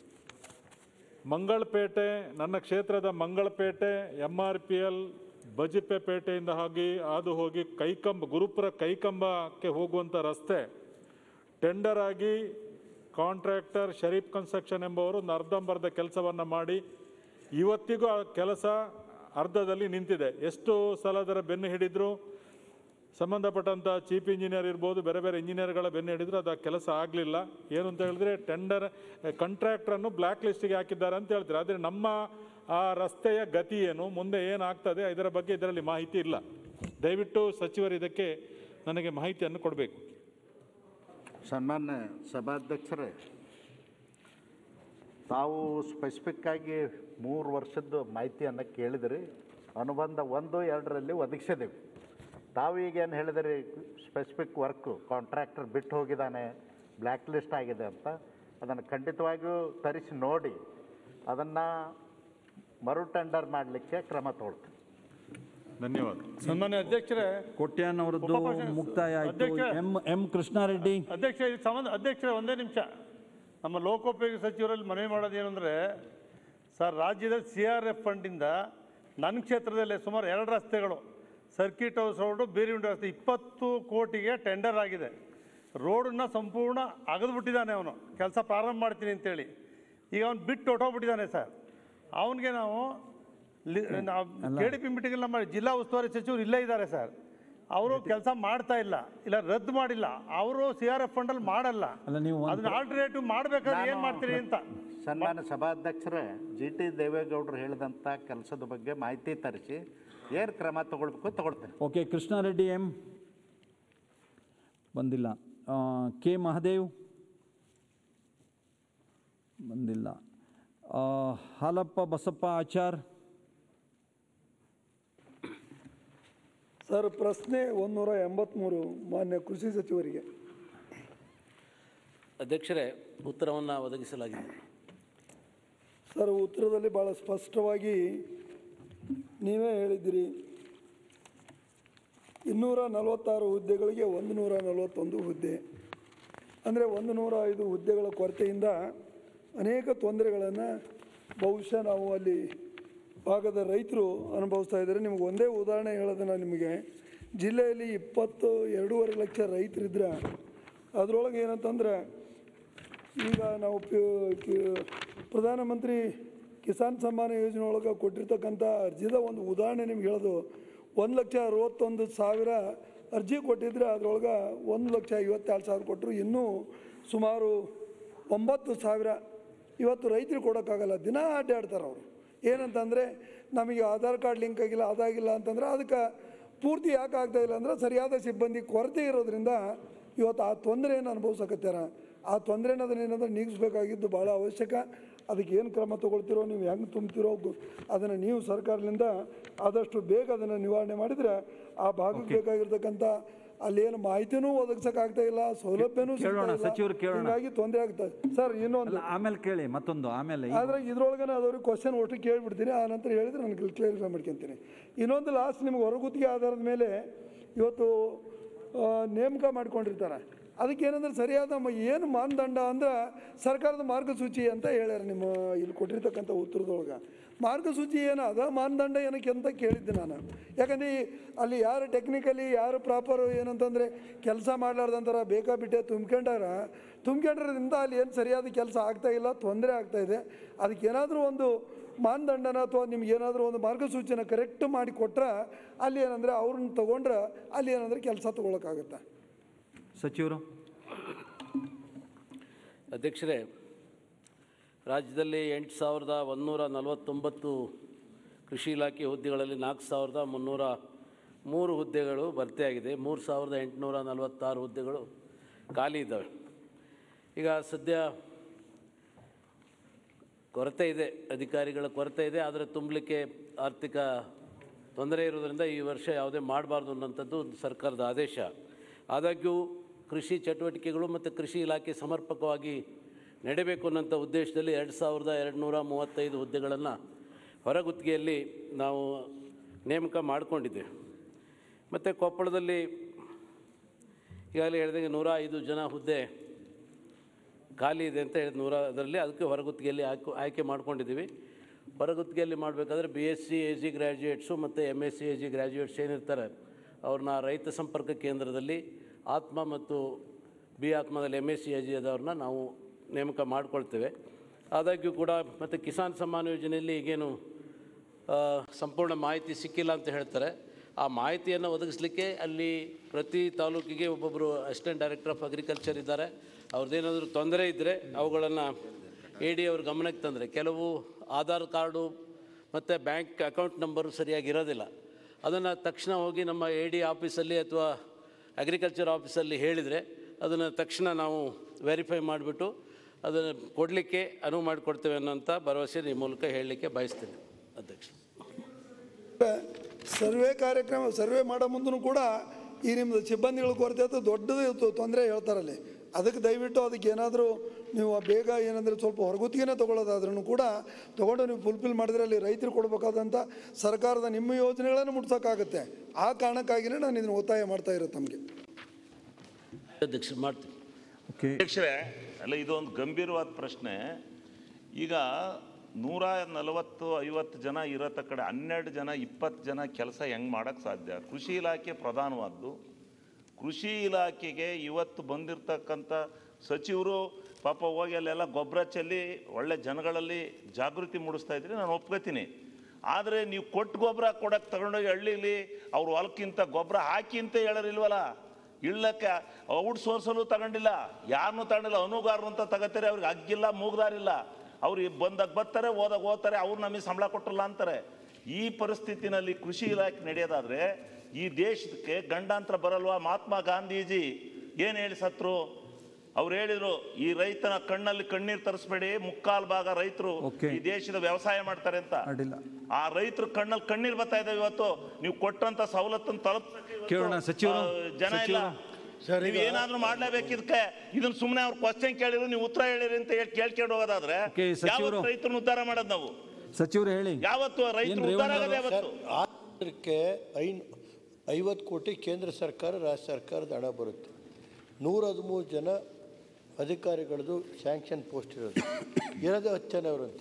Speaker 7: ಮಂಗಳಪೇಟೆ ನನ್ನ ಕ್ಷೇತ್ರದ Mangalapete M R P L Bajpe ಪೇಟೆಯಿಂದ ಹೋಗಿ ಹಾದು ಹೋಗಿ ಕೈಕಂಬ ಗುರುಪುರ ಕೈಕಂಬಕ್ಕೆ ಹೋಗುವಂಥ ರಸ್ತೆ ಟೆಂಡರ್ ಆಗಿ ಕಾಂಟ್ರಾಕ್ಟರ್ ಶರೀಫ್ ಕನ್ಸ್ಟ್ರಕ್ಷನ್ ಎಂಬುವರು ಒಂದು ಅರ್ಧಂಬರ್ಧ ಕೆಲಸವನ್ನು ಮಾಡಿ ಇವತ್ತಿಗೂ ಆ ಕೆಲಸ ಅರ್ಧದಲ್ಲಿ ನಿಂತಿದೆ ಎಷ್ಟು ಸಲ ಅದರ ಬೆನ್ನು ಹಿಡಿದ್ರು ಸಂಬಂಧಪಟ್ಟಂಥ ಚೀಫ್ ಇಂಜಿನಿಯರ್ ಇರ್ಬೋದು ಬೇರೆ ಬೇರೆ ಇಂಜಿನಿಯರ್ಗಳ ಬೆನ್ನು ಹಿಡಿದ್ರು ಅದು ಆ ಕೆಲಸ ಆಗಲಿಲ್ಲ ಏನು ಅಂತ ಹೇಳಿದ್ರೆ ಟೆಂಡರ್ ಕಾಂಟ್ರಾಕ್ಟ್ರನ್ನು ಬ್ಲ್ಯಾಕ್ ಲಿಸ್ಟಿಗೆ ಹಾಕಿದ್ದಾರೆ ಅಂತ ಹೇಳ್ತಾರೆ ಆದರೆ ನಮ್ಮ ಆ ರಸ್ತೆಯ ಗತಿ ಏನು ಮುಂದೆ ಏನಾಗ್ತದೆ ಇದರ ಬಗ್ಗೆ ಇದರಲ್ಲಿ ಮಾಹಿತಿ ಇಲ್ಲ ದಯವಿಟ್ಟು ಸಚಿವರು ಇದಕ್ಕೆ ನನಗೆ ಮಾಹಿತಿಯನ್ನು ಕೊಡಬೇಕು
Speaker 1: ಸನ್ಮಾನ್ಯ ಸಭಾಧ್ಯಕ್ಷರೇ ತಾವು ಸ್ಪೆಸಿಫಿಕ್ ಆಗಿ ಮೂರು ವರ್ಷದ್ದು ಮಾಹಿತಿಯನ್ನು ಕೇಳಿದ್ರಿ ಅನುಬಂಧ ಒಂದು ಎರಡರಲ್ಲಿ ಒದಗಿಸಿದ್ದೀವಿ ತಾವು ಈಗ ಏನು ಹೇಳಿದ್ರಿ ಸ್ಪೆಸಿಫಿಕ್ ವರ್ಕು ಕಾಂಟ್ರಾಕ್ಟರ್ ಬಿಟ್ಟು ಹೋಗಿದ್ದಾನೆ ಬ್ಲ್ಯಾಕ್ ಲಿಸ್ಟ್ ಆಗಿದೆ ಅಂತ ಅದನ್ನು ಖಂಡಿತವಾಗಿಯೂ ತರಿಸಿ ನೋಡಿ ಅದನ್ನು ಮರು ಟೆಂಡರ್ ಮಾಡಲಿಕ್ಕೆ ಕ್ರಮ ತಗೊಳ್ತೀವಿ
Speaker 7: ಧನ್ಯವಾದ
Speaker 3: ಸನ್ಮಾನ್ಯ ಅಧ್ಯಕ್ಷರೇ
Speaker 2: ಕೋಟ್ಯಾನ್ ಅವರದ್ದು
Speaker 8: ಉಪಪ್ರಧಾನ-
Speaker 2: ಮುಕ್ತಾಯ ಆಯಿತು
Speaker 8: ಅಧ್ಯಕ್ಷ-
Speaker 2: ಎಂ ಎಂ ಕೃಷ್ಣಾರೆಡ್ಡಿ
Speaker 8: ಅಧ್ಯಕ್ಷ ಇದು ಸಂಬಂಧ ಅಧ್ಯಕ್ಷರೇ ಒಂದೇ ನಿಮಿಷ ನಮ್ಮ ಲೋಕೋಪಯೋಗಿ ಸಚಿವರಲ್ಲಿ ಮನವಿ ಮಾಡೋದು ಏನಂದರೆ ಸರ್ ರಾಜ್ಯದ ಸಿ ಆರ್ ಎಫ್ ಫಂಡಿಂದ ನನ್ನ ಕ್ಷೇತ್ರದಲ್ಲೇ ಸುಮಾರು ಎರಡು ರಸ್ತೆಗಳು ಸರ್ಕಿಟ್ ಹೌಸ್ ರೋಡು ಬೀರಿವಿಂಡ ರಸ್ತೆ ಇಪ್ಪತ್ತು ಕೋಟಿಗೆ ಟೆಂಡರ್ ಆಗಿದೆ ರೋಡನ್ನ ಸಂಪೂರ್ಣ ಅಗದ್ಬಿಟ್ಟಿದ್ದಾನೆ ಅವನು ಕೆಲಸ ಪ್ರಾರಂಭ ಮಾಡ್ತೀನಿ ಅಂತೇಳಿ ಈಗ ಅವ್ನು ಬಿಟ್ಟು ಹೊಟ್ಟೋಗ್ಬಿಟ್ಟಿದ್ದಾನೆ ಸರ್ ಅವನಿಗೆ ನಾವು ಕೆ ಡಿ ಪಿ ಮೀಟಿಂಗ್ ನಮ್ಮ ಜಿಲ್ಲಾ ಉಸ್ತುವಾರಿ ಸಚಿವರು ಇಲ್ಲೇ ಇದ್ದಾರೆ ಸರ್ ಅವರು ಕೆಲಸ ಮಾಡ್ತಾ ಇಲ್ಲ ಇಲ್ಲ ರದ್ದು ಮಾಡಿಲ್ಲ ಅವರು ಸಿ ಆರ್ ಎಫ್ ಫಂಡಲ್ಲಿ ಮಾಡಲ್ಲ
Speaker 2: ಅಲ್ಲ, ನೀವು ಒಂದು-
Speaker 8: ಅದನ್ನ ಆಲ್ಟರ್ನೇಟಿವ್ ಮಾಡ್ಬೇಕಾದ್ರೆ ಏನು ಮಾಡ್ತೀರಿ ಅಂತ
Speaker 1: ಸನ್ಮಾನ್ಯ ಸಭಾಧ್ಯಕ್ಷರೇ ಜಿ ಟಿ ದೇವೇಗೌಡರು ಹೇಳಿದಂಥ ಕೆಲಸದ ಬಗ್ಗೆ ಮಾಹಿತಿ ತರಿಸಿ ಏನು ಕ್ರಮ ತಗೊಳ್ಬೇಕು ತಗೊಳ್ತೇನೆ
Speaker 2: ಓಕೆ ಕೃಷ್ಣಾರೆಡ್ಡಿ ಎಂ ಬಂದಿಲ್ಲ ಆ, ಕೆ ಮಹದೇವ್ ಬಂದಿಲ್ಲ ಆ, ಹಾಲಪ್ಪ ಬಸಪ್ಪ ಆಚಾರ್
Speaker 9: ಸರ್ ಪ್ರಶ್ನೆ ಒಂದೂರ ಎಂಬತ್ತ್ಮೂರು ಮಾನ್ಯ ಕೃಷಿ ಸಚಿವರಿಗೆ
Speaker 3: ಅಧ್ಯಕ್ಷರೇ ಉತ್ತರವನ್ನು ಒದಗಿಸಲಾಗಿದೆ
Speaker 9: ಸರ್ ಉತ್ತರದಲ್ಲಿ ಭಾಳ ಸ್ಪಷ್ಟವಾಗಿ ನೀವೇ ಹೇಳಿದ್ದೀರಿ ಇನ್ನೂರ ನಲವತ್ತಾರು ಹುದ್ದೆಗಳಿಗೆ ಒಂದು ನೂರ ನಲವತ್ತೊಂದು ಹುದ್ದೆ ಅಂದರೆ ಒಂದು ನೂರ ಐದು ಹುದ್ದೆಗಳ ಕೊರತೆಯಿಂದ ಅನೇಕ ತೊಂದರೆಗಳನ್ನು ಬಹುಶಃ ನಾವು ಅಲ್ಲಿ ಭಾಗದ ರೈತರು ಅನುಭವಿಸ್ತಾ ಇದ್ದಾರೆ ನಿಮ್ಗೆ ಒಂದೇ ಉದಾಹರಣೆ ಹೇಳೋದು ನಾನು ನಿಮಗೆ ಜಿಲ್ಲೆಯಲ್ಲಿ ಇಪ್ಪತ್ತು ಎರಡೂವರೆ ಲಕ್ಷ ರೈತರಿದ್ರೆ ಅದರೊಳಗೆ ಏನಂತಂದ್ರೆ ಈಗ ನಾವು ಪಿ- ಕಿ- ಪ್ರಧಾನಮಂತ್ರಿ ಕಿಸಾನ್ ಸಮ್ಮಾನ ಯೋಜನೆ ಒಳಗೆ ಕೊಟ್ಟಿರ್ತಕ್ಕಂಥ ಅರ್ಜಿದ ಒಂದು ಉದಾಹರಣೆ ನಿಮ್ಗೆ ಹೇಳೋದು ಒಂದು ಲಕ್ಷ ಅರವತ್ತೊಂದು ಸಾವಿರ ಅರ್ಜಿ ಕೊಟ್ಟಿದ್ರೆ ಅದರೊಳಗೆ ಒಂದು ಲಕ್ಷ ಐವತ್ತೆರಡು ಸಾವಿರ ಕೊಟ್ಟರು ಇನ್ನೂ ಸುಮಾರು ಒಂಬತ್ತು ಸಾವಿರ ಇವತ್ತು ರೈತರು ಕೊಡೋಕ್ಕಾಗಲ್ಲ ದಿನ ಅಡ್ಡಾಡ್ತಾರೆ ಅವರು ಏನಂತಂದರೆ ನಮಗೆ ಆಧಾರ್ ಕಾರ್ಡ್ ಲಿಂಕ್ ಆಗಿಲ್ಲ ಅದಾಗಿಲ್ಲ ಅಂತಂದ್ರೆ ಅದಕ್ಕೆ ಪೂರ್ತಿ ಯಾಕೆ ಆಗ್ತಾ ಇಲ್ಲ ಅಂದ್ರೆ ಸರಿಯಾದ ಸಿಬ್ಬಂದಿ ಕೊರತೆ ಇರೋದ್ರಿಂದ ಇವತ್ತು ಆ ತೊಂದರೆಯನ್ನು ಅನುಭವಿಸಕತ್ಯಾರ ಆ ತೊಂದರೆನ ಅದನ್ನ ಏನಂದ್ರೆ ನೀಗಿಸ್ಬೇಕಾಗಿದ್ದು ಭಾಳ ಅವಶ್ಯಕ ಅದಕ್ಕೆ ಏನು ಕ್ರಮ ತೊಗೊಳ್ತಿರೋ ನೀವು ಹೆಂಗೆ ತುಂಬ್ತಿರೋ ಗೊ- ಅದನ್ನು ನೀವು ಸರ್ಕಾರದಿಂದ ಆದಷ್ಟು ಬೇಗ ಅದನ್ನು ನಿವಾರಣೆ ಮಾಡಿದರೆ ಆ ಭಾಗಕ್ಕೆ ಬೇಕಾಗಿರ್ತಕ್ಕಂಥ ಅಲ್ಲೇನು ಮಾಹಿತಿನೂ ಒದಗಿಸೋಕ್ಕಾಗ್ತಾ ಇಲ್ಲ ಸೌಲಭ್ಯನೂ ಸಿಗ್ತಾ
Speaker 2: ಕೇಳೋಣ,
Speaker 9: ಇಲ್ಲ.
Speaker 2: ಸಚಿವರು ಕೇಳೋಣ.
Speaker 9: ಹೀಗಾಗಿ ತೊಂದರೆ ಆಗ್ತದೆ ಸರ್ ಇನ್ನೊಂದು
Speaker 2: ಅಲ್ಲ, ಆಮೇಲೆ ಕೇಳಿ ಮತ್ತೊಂದು ಆಮೇಲೆ ಈ-
Speaker 9: ಆದರೆ ಇದ್ರೊಳಗನೆ ಅದವ್ರಿಗೆ ಕ್ವಶನ್ ಒಟ್ಟು ಕೇಳಿಬಿಡ್ತೀನಿ ಆ ನಂತರ ಹೇಳಿದ್ರೆ ನಾನು ಕ್ಲಿಯರಿಫೈ ಮಾಡ್ಕೊತೀನಿ ಇನ್ನೊಂದು ಲಾಸ್ಟ್ ನಿಮ್ಗೆ ಹೊರಗುತ್ತಿಗೆ ಆಧಾರದ ಮೇಲೆ ಇವತ್ತು ಆ, ನೇಮಕ ಮಾಡ್ಕೊಂಡಿರ್ತಾರೆ ಅದಕ್ಕೆ ಏನಂದ್ರೆ ಸರಿಯಾದ ಮ- ಏನು ಮಾನದಂಡ ಅಂದ್ರೆ ಸರ್ಕಾರದ ಮಾರ್ಗಸೂಚಿ ಅಂತ ಹೇಳ್ಯಾರ ನಿಮ್ಮ ಇಲ್ಲಿ ಕೊಟ್ಟಿರ್ತಕ್ಕಂಥ ಉತ್ತರದೊಳಗೆ ಮಾರ್ಗಸೂಚಿ ಏನು ಅದ ಮಾನದಂಡ ಏನಕ್ಕೆ ಅಂತ ಕೇಳಿದ್ದೆ ನಾನು ಯಾಕಂದ್ರೆ ಈ ಅಲ್ಲಿ ಯಾರು ಟೆಕ್ನಿಕಲಿ ಯಾರು ಪ್ರಾಪರು ಏನಂತಂದರೆ ಕೆಲಸ ಮಾಡ್ಲಾರ್ದಂತಾರ ಬೇಕಾ ಬಿಟ್ಟೆ ತುಂಬ್ಕೊಂಡಾರ ತುಂಬ್ಕೊಂಡ್ರಿಂದ ಅಲ್ಲಿ ಏನು ಸರಿಯಾದ ಕೆಲಸ ಆಗ್ತಾ ಇಲ್ಲ ತೊಂದರೆ ಆಗ್ತಾ ಇದೆ ಅದಕ್ಕೆ ಏನಾದರೂ ಒಂದು ಮಾನದಂಡನ ಅಥವಾ ನಿಮ್ಗೆ ಏನಾದರೂ ಒಂದು ಮಾರ್ಗಸೂಚಿನ ಕರೆಕ್ಟ್ ಮಾಡಿ ಕೊಟ್ರೆ ಅಲ್ಲಿ ಏನಂದರೆ ಅವ್ರನ್ನ ತೊಗೊಂಡ್ರೆ ಅಲ್ಲಿ ಏನಂದರೆ ಕೆಲಸ ತೊಗೊಳಕ್ಕಾಗತ್ತೆ
Speaker 2: ಸಚಿವರು
Speaker 3: ಅಧ್ಯಕ್ಷರೇ ರಾಜ್ಯದಲ್ಲಿ ಎಂಟು ಸಾವಿರದ ಒಂದುನೂರ ನಲವತ್ತೊಂಬತ್ತು ಕೃಷಿ ಇಲಾಖೆ ಹುದ್ದೆಗಳಲ್ಲಿ ನಾಲ್ಕು ಸಾವಿರದ ಮುನ್ನೂರ ಮೂರು ಹುದ್ದೆಗಳು ಭರ್ತಿಯಾಗಿದೆ ಮೂರು ಸಾವಿರದ ಎಂಟುನೂರ ನಲವತ್ತಾರು ಹುದ್ದೆಗಳು ಖಾಲಿ ಇದ್ದಾವೆ ಈಗ ಸದ್ಯ ಕೊರತೆ ಇದೆ ಅಧಿಕಾರಿಗಳ ಕೊರತೆ ಇದೆ ಆದರೆ ತುಂಬಲಿಕ್ಕೆ ಆರ್ಥಿಕ ತೊಂದರೆ ಇರೋದರಿಂದ ಈ ವರ್ಷ ಯಾವುದೇ ಮಾಡಬಾರ್ದು ಅನ್ನೋಂಥದ್ದು ಒಂದು ಸರ್ಕಾರದ ಆದೇಶ ಆದಾಗ್ಯೂ ಕೃಷಿ ಚಟುವಟಿಕೆಗಳು ಮತ್ತು ಕೃಷಿ ಇಲಾಖೆ ಸಮರ್ಪಕವಾಗಿ ನಡೀಬೇಕು ಅನ್ನೋಂಥ ಉದ್ದೇಶದಲ್ಲಿ ಎರಡು ಸಾವಿರದ ಎರಡು ನೂರ ಮೂವತ್ತೈದು ಹುದ್ದೆಗಳನ್ನು ಹೊರಗುತ್ತಿಗೆಯಲ್ಲಿ ನಾವು ನೇಮಕ ಮಾಡಿಕೊಂಡಿದ್ದೇವೆ ಮತ್ತು ಕೊಪ್ಪಳದಲ್ಲಿ ಈಗಾಗಲೇ ಹೇಳಿದಂಗೆ ನೂರ ಐದು ಜನ ಹುದ್ದೆ ಖಾಲಿ ಇದೆ ಅಂತ ಹೇಳಿದ ನೂರ ಅದರಲ್ಲಿ ಅದಕ್ಕೆ ಹೊರಗುತ್ತಿಗೆಯಲ್ಲಿ ಆಯ್ಕೆ ಆಯ್ಕೆ ಮಾಡ್ಕೊಂಡಿದ್ದೀವಿ ಹೊರಗುತ್ತಿಗೆಯಲ್ಲಿ ಮಾಡಬೇಕಾದ್ರೆ B S C A G graduates ಮತ್ತು M S C A G graduates ಏನಿರ್ತಾರೆ ಅವ್ರನ್ನ ರೈತ ಸಂಪರ್ಕ ಕೇಂದ್ರದಲ್ಲಿ ಆತ್ಮ ಮತ್ತು ಬಿ ಆತ್ಮದಲ್ಲಿ M S C A G ಆದವ್ರನ್ನ ನಾವು ನೇಮಕ ಮಾಡ್ಕೊಳ್ತೇವೆ ಆದಾಗ್ಯೂ ಕೂಡ ಮತ್ತು ಕಿಸಾನ್ ಸಮ್ಮಾನ್ ಯೋಜನೆಯಲ್ಲಿ ಈಗೇನು ಆ, ಸಂಪೂರ್ಣ ಮಾಹಿತಿ ಸಿಕ್ಕಿಲ್ಲ ಅಂತ ಹೇಳ್ತಾರೆ ಆ ಮಾಹಿತಿಯನ್ನು ಒದಗಿಸ್ಲಿಕ್ಕೆ ಅಲ್ಲಿ ಪ್ರತಿ ತಾಲೂಕಿಗೆ ಒಬ್ಬೊಬ್ಬರು ಅಸಿಸ್ಟೆಂಟ್ ಡೈರೆಕ್ಟರ್ ಆಫ್ ಅಗ್ರಿಕಲ್ಚರ್ ಇದ್ದಾರೆ ಅವ್ರದ್ದೇನಾದರೂ ತೊಂದರೆ ಇದ್ದರೆ ಅವುಗಳನ್ನು ಎ ಡಿ ಅವ್ರ ಗಮನಕ್ಕೆ ತಂದರೆ ಕೆಲವು ಆಧಾರ್ ಕಾರ್ಡು ಮತ್ತು ಬ್ಯಾಂಕ್ ಅಕೌಂಟ್ ನಂಬರು ಸರಿಯಾಗಿ ಇರೋದಿಲ್ಲ ಅದನ್ನು ತಕ್ಷಣ ಹೋಗಿ ನಮ್ಮ ಎ ಡಿ ಆಫೀಸಲ್ಲಿ ಅಥವಾ ಅಗ್ರಿಕಲ್ಚರ್ ಆಫೀಸಲ್ಲಿ ಹೇಳಿದರೆ ಅದನ್ನು ತಕ್ಷಣ ನಾವು ವೆರಿಫೈ ಮಾಡಿಬಿಟ್ಟು ಅದನ್ನು ಕೊಡಲಿಕ್ಕೆ ಅನುವು ಮಾಡಿಕೊಡ್ತೇವೆ ಅನ್ನೋಂಥ ಭರವಸೆ ಈ ಮೂಲಕ ಹೇಳಲಿಕ್ಕೆ ಬಯಸ್ತೇನೆ ಅಧ್ಯಕ್ಷ
Speaker 9: ಸರ್ವೆ ಕಾರ್ಯಕ್ರಮ ಸರ್ವೆ ಮಾಡೋ ಮುಂದೂ ಕೂಡ ಈ ನಿಮ್ಮದು ಸಿಬ್ಬಂದಿಗಳ ಕೊರತೆ ಅಥವಾ ದೊಡ್ಡದು ತೊಂದರೆ ಹೇಳ್ತಾರಲ್ಲಿ ಅದಕ್ಕೆ ದಯವಿಟ್ಟು ಅದಕ್ಕೆ ಏನಾದರೂ ನೀವು ಬೇಗ ಏನಂದರೆ ಸ್ವಲ್ಪ ಹೊರಗುತ್ತಿಗೆನೇ ತೊಗೊಳ್ಳೋದಾದ್ರೂ ಕೂಡ ತೊಗೊಂಡು ನೀವು ಫುಲ್ಫಿಲ್ ಮಾಡಿದ್ರೆ ಅಲ್ಲಿ ರೈತರು ಕೊಡಬೇಕಾದಂಥ ಸರ್ಕಾರದ ನಿಮ್ಮ ಯೋಜನೆಗಳನ್ನು ಮುಟ್ಸೋಕ್ಕಾಗತ್ತೆ ಆ ಕಾರಣಕ್ಕಾಗಿಯೇ ನಾನು ಇದನ್ನು ಒತ್ತಾಯ ಮಾಡ್ತಾ ಇರೋದು ತಮಗೆ
Speaker 3: ಅಧ್ಯಕ್ಷ ಮಾಡ್ತೀನಿ
Speaker 2: ಓಕೆ
Speaker 10: ಅಧ್ಯಕ್ಷರೇ ಅಲ್ಲ ಇದೊಂದು ಗಂಭೀರವಾದ ಪ್ರಶ್ನೆ ಈಗ ನೂರ ನಲವತ್ತು ಐವತ್ತು ಜನ ಇರತ್ತ ಕಡೆ ಹನ್ನೆರಡು ಜನ ಇಪ್ಪತ್ತು ಜನ ಕೆಲಸ ಹೆಂಗೆ ಮಾಡೋಕ್ಕೆ ಸಾಧ್ಯ ಕೃಷಿ ಇಲಾಖೆ ಪ್ರಧಾನವಾದ್ದು ಕೃಷಿ ಇಲಾಖೆಗೆ ಇವತ್ತು ಬಂದಿರತಕ್ಕಂಥ ಸಚಿವರು ಪಾಪ ಹೋಗಿ ಅಲ್ಲೆಲ್ಲ ಗೊಬ್ಬರ ಚೆಲ್ಲಿ ಒಳ್ಳೆ ಜನಗಳಲ್ಲಿ ಜಾಗೃತಿ ಮೂಡಿಸ್ತಾ ಇದ್ರಿ ನಾನು ಒಪ್ಕೋತೀನಿ ಆದರೆ ನೀವು ಕೊಟ್ಟು ಗೊಬ್ಬರ ಕೊಡಕ್ಕೆ ತಗೊಂಡೋಗಿ ಹಳ್ಳಿಲಿ ಅವ್ರು ಹೊಲಕ್ಕಿಂತ ಗೊಬ್ಬರ ಹಾಕಿ ಅಂತ ಹೇಳೋರಿಲ್ವಲ್ಲ ಇಳ್ಳಕ್ಕೆ ಔಟ್ ಸೋರ್ಸಲು ತಗೊಂಡಿಲ್ಲ ಯಾರನ್ನೂ ತಗೊಂಡಿಲ್ಲ ಅನುಗಾರರು ಅಂತ ತಗೋತಾರೆ ಅವ್ರಿಗೆ ಅಗ್ಗಿಲ್ಲ ಮೂಗ್ದಾರಿಲ್ಲ ಅವ್ರು ಬಂದಾಗ ಬರ್ತಾರೆ ಹೋದಾಗ ಹೋಗ್ತಾರೆ ಅವ್ರು ನಮಗೆ ಸಂಬಳ ಕೊಟ್ಟಲ್ಲ ಅಂತಾರೆ ಈ ಪರಿಸ್ಥಿತಿನಲ್ಲಿ ಕೃಷಿ ಇಲಾಖೆ ನಡೆಯೋದಾದ್ರೆ ಈ ದೇಶಕ್ಕೆ ಗಂಡಾಂತರ ಬರಲ್ವಾ ಮಹಾತ್ಮ ಗಾಂಧೀಜಿ ಏನು ಹೇಳಿ ಸತ್ರು ಅವ್ರು ಹೇಳಿದ್ರು ಈ ರೈತನ ಕಣ್ಣಲ್ಲಿ ಕಣ್ಣೀರು ತರಿಸ್ಬೇಡಿ ಮುಕ್ಕಾಲ್ ಭಾಗ ರೈತರು
Speaker 2: Okay.
Speaker 10: ಈ ದೇಶದ ವ್ಯವಸಾಯ ಮಾಡ್ತಾರೆ ಅಂತ
Speaker 2: ಅಡ್ಡಿಲ್ಲ
Speaker 10: ಆ ರೈತರ ಕಣ್ಣಲ್ಲಿ ಕಣ್ಣೀರು ಬರ್ತಾ ಇದಾವೆ ಇವತ್ತು ನೀವು ಕೊಟ್ಟಂತ ಸವಲತ್ತನ್ನು ತಲುಪಕ್ಕೆ ಇವತ್ತು,
Speaker 2: ಕೇಳೋಣ ಸಚಿವರು
Speaker 10: ಆ, ಜನ ಇಲ್ಲ
Speaker 2: ಸಚಿವರು
Speaker 11: ಸರ್,
Speaker 10: ನೀವು
Speaker 11: ಈಗ-
Speaker 10: ಏನಾದ್ರೂ ಮಾಡ್ಲೇಬೇಕು ಇದಕ್ಕೆ ಇದನ್ನ ಸುಮ್ಮನೆ ಅವ್ರು ಕ್ವಶನ್ ಕೇಳಿದ್ರು ನೀವು ಉತ್ತರ ಹೇಳಿರಿ ಅಂತ ಹೇಳಿ ಕೇಳ್ಕೊಂಡು ಹೋಗೋದಾದ್ರೆ
Speaker 2: Okay, ಸಚಿವರು-
Speaker 10: ಯಾವತ್ತು ರೈತರನ್ನ ಉದ್ಧಾರ ಮಾಡೋದು ನಾವು
Speaker 2: ಸಚಿವರು ಹೇಳಿ
Speaker 10: ಯಾವತ್ತು ರೈತರು
Speaker 2: ಏನ್
Speaker 10: ಉದ್ಧಾರ
Speaker 2: ರೇವಣ್ಣ
Speaker 10: ಆಗೋದು
Speaker 2: ಅವರು?
Speaker 10: ಯಾವತ್ತು
Speaker 11: ಆಂಧ್ರಕ್ಕೆ ಐನ್ ಐವತ್ತು ಕೋಟಿ ಕೇಂದ್ರ ಸರ್ಕಾರ ರಾಜ್ಯ ಸರ್ಕಾರದ ಹಣ ಬರುತ್ತೆ ನೂರ ಹದಿಮೂರು ಜನ ಅಧಿಕಾರಿಗಳದ್ದು ಸ್ಯಾಂಕ್ಷನ್ ಪೋಸ್ಟ್ ಇರೋದು ಇರೋದೇ ಹತ್ತು ಜನ ಅವರಂತೆ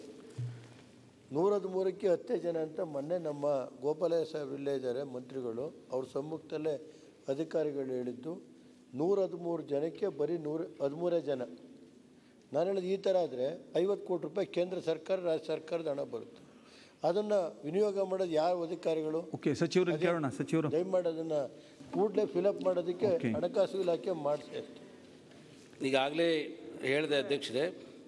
Speaker 11: ನೂರ ಹದಿಮೂರಕ್ಕೆ ಹತ್ತೇ ಜನ ಅಂತ ಮೊನ್ನೆ ನಮ್ಮ ಗೋಪಾಲಯ್ಯ ಸಾಹೇಬ್ರು ಇಲ್ಲೇ ಇದ್ದಾರೆ ಮಂತ್ರಿಗಳು ಅವ್ರ ಸಮ್ಮುಖದಲ್ಲೇ ಅಧಿಕಾರಿಗಳು ಹೇಳಿದ್ದು ನೂರ ಹದಿಮೂರು ಜನಕ್ಕೆ ಬರೀ ನೂರ ಹದಿಮೂರೇ ಜನ ನಾನು ಹೇಳಿದ ಈ ಥರ ಆದರೆ ಐವತ್ತು ಕೋಟಿ ರೂಪಾಯಿ ಕೇಂದ್ರ ಸರ್ಕಾರ ರಾಜ್ಯ ಸರ್ಕಾರದ ಹಣ ಬರುತ್ತೆ ಅದನ್ನು ವಿನಿಯೋಗ ಮಾಡೋದು ಯಾವ ಅಧಿಕಾರಿಗಳು
Speaker 2: ಓಕೆ ಸಚಿವರಿಗೆ
Speaker 11: ಅದೇ-
Speaker 2: ಕೇಳೋಣ ಸಚಿವರು
Speaker 11: ದಯಮಾಡಿ ಅದನ್ನು ಕೂಡಲೇ ಫಿಲಪ್ ಮಾಡೋದಕ್ಕೆ
Speaker 2: Okay.
Speaker 11: ಹಣಕಾಸು ಇಲಾಖೆ ಮಾಡಿಸಿ ಅಷ್ಟೇ
Speaker 12: ಈಗಾಗಲೇ ಹೇಳಿದೆ ಅಧ್ಯಕ್ಷರೇ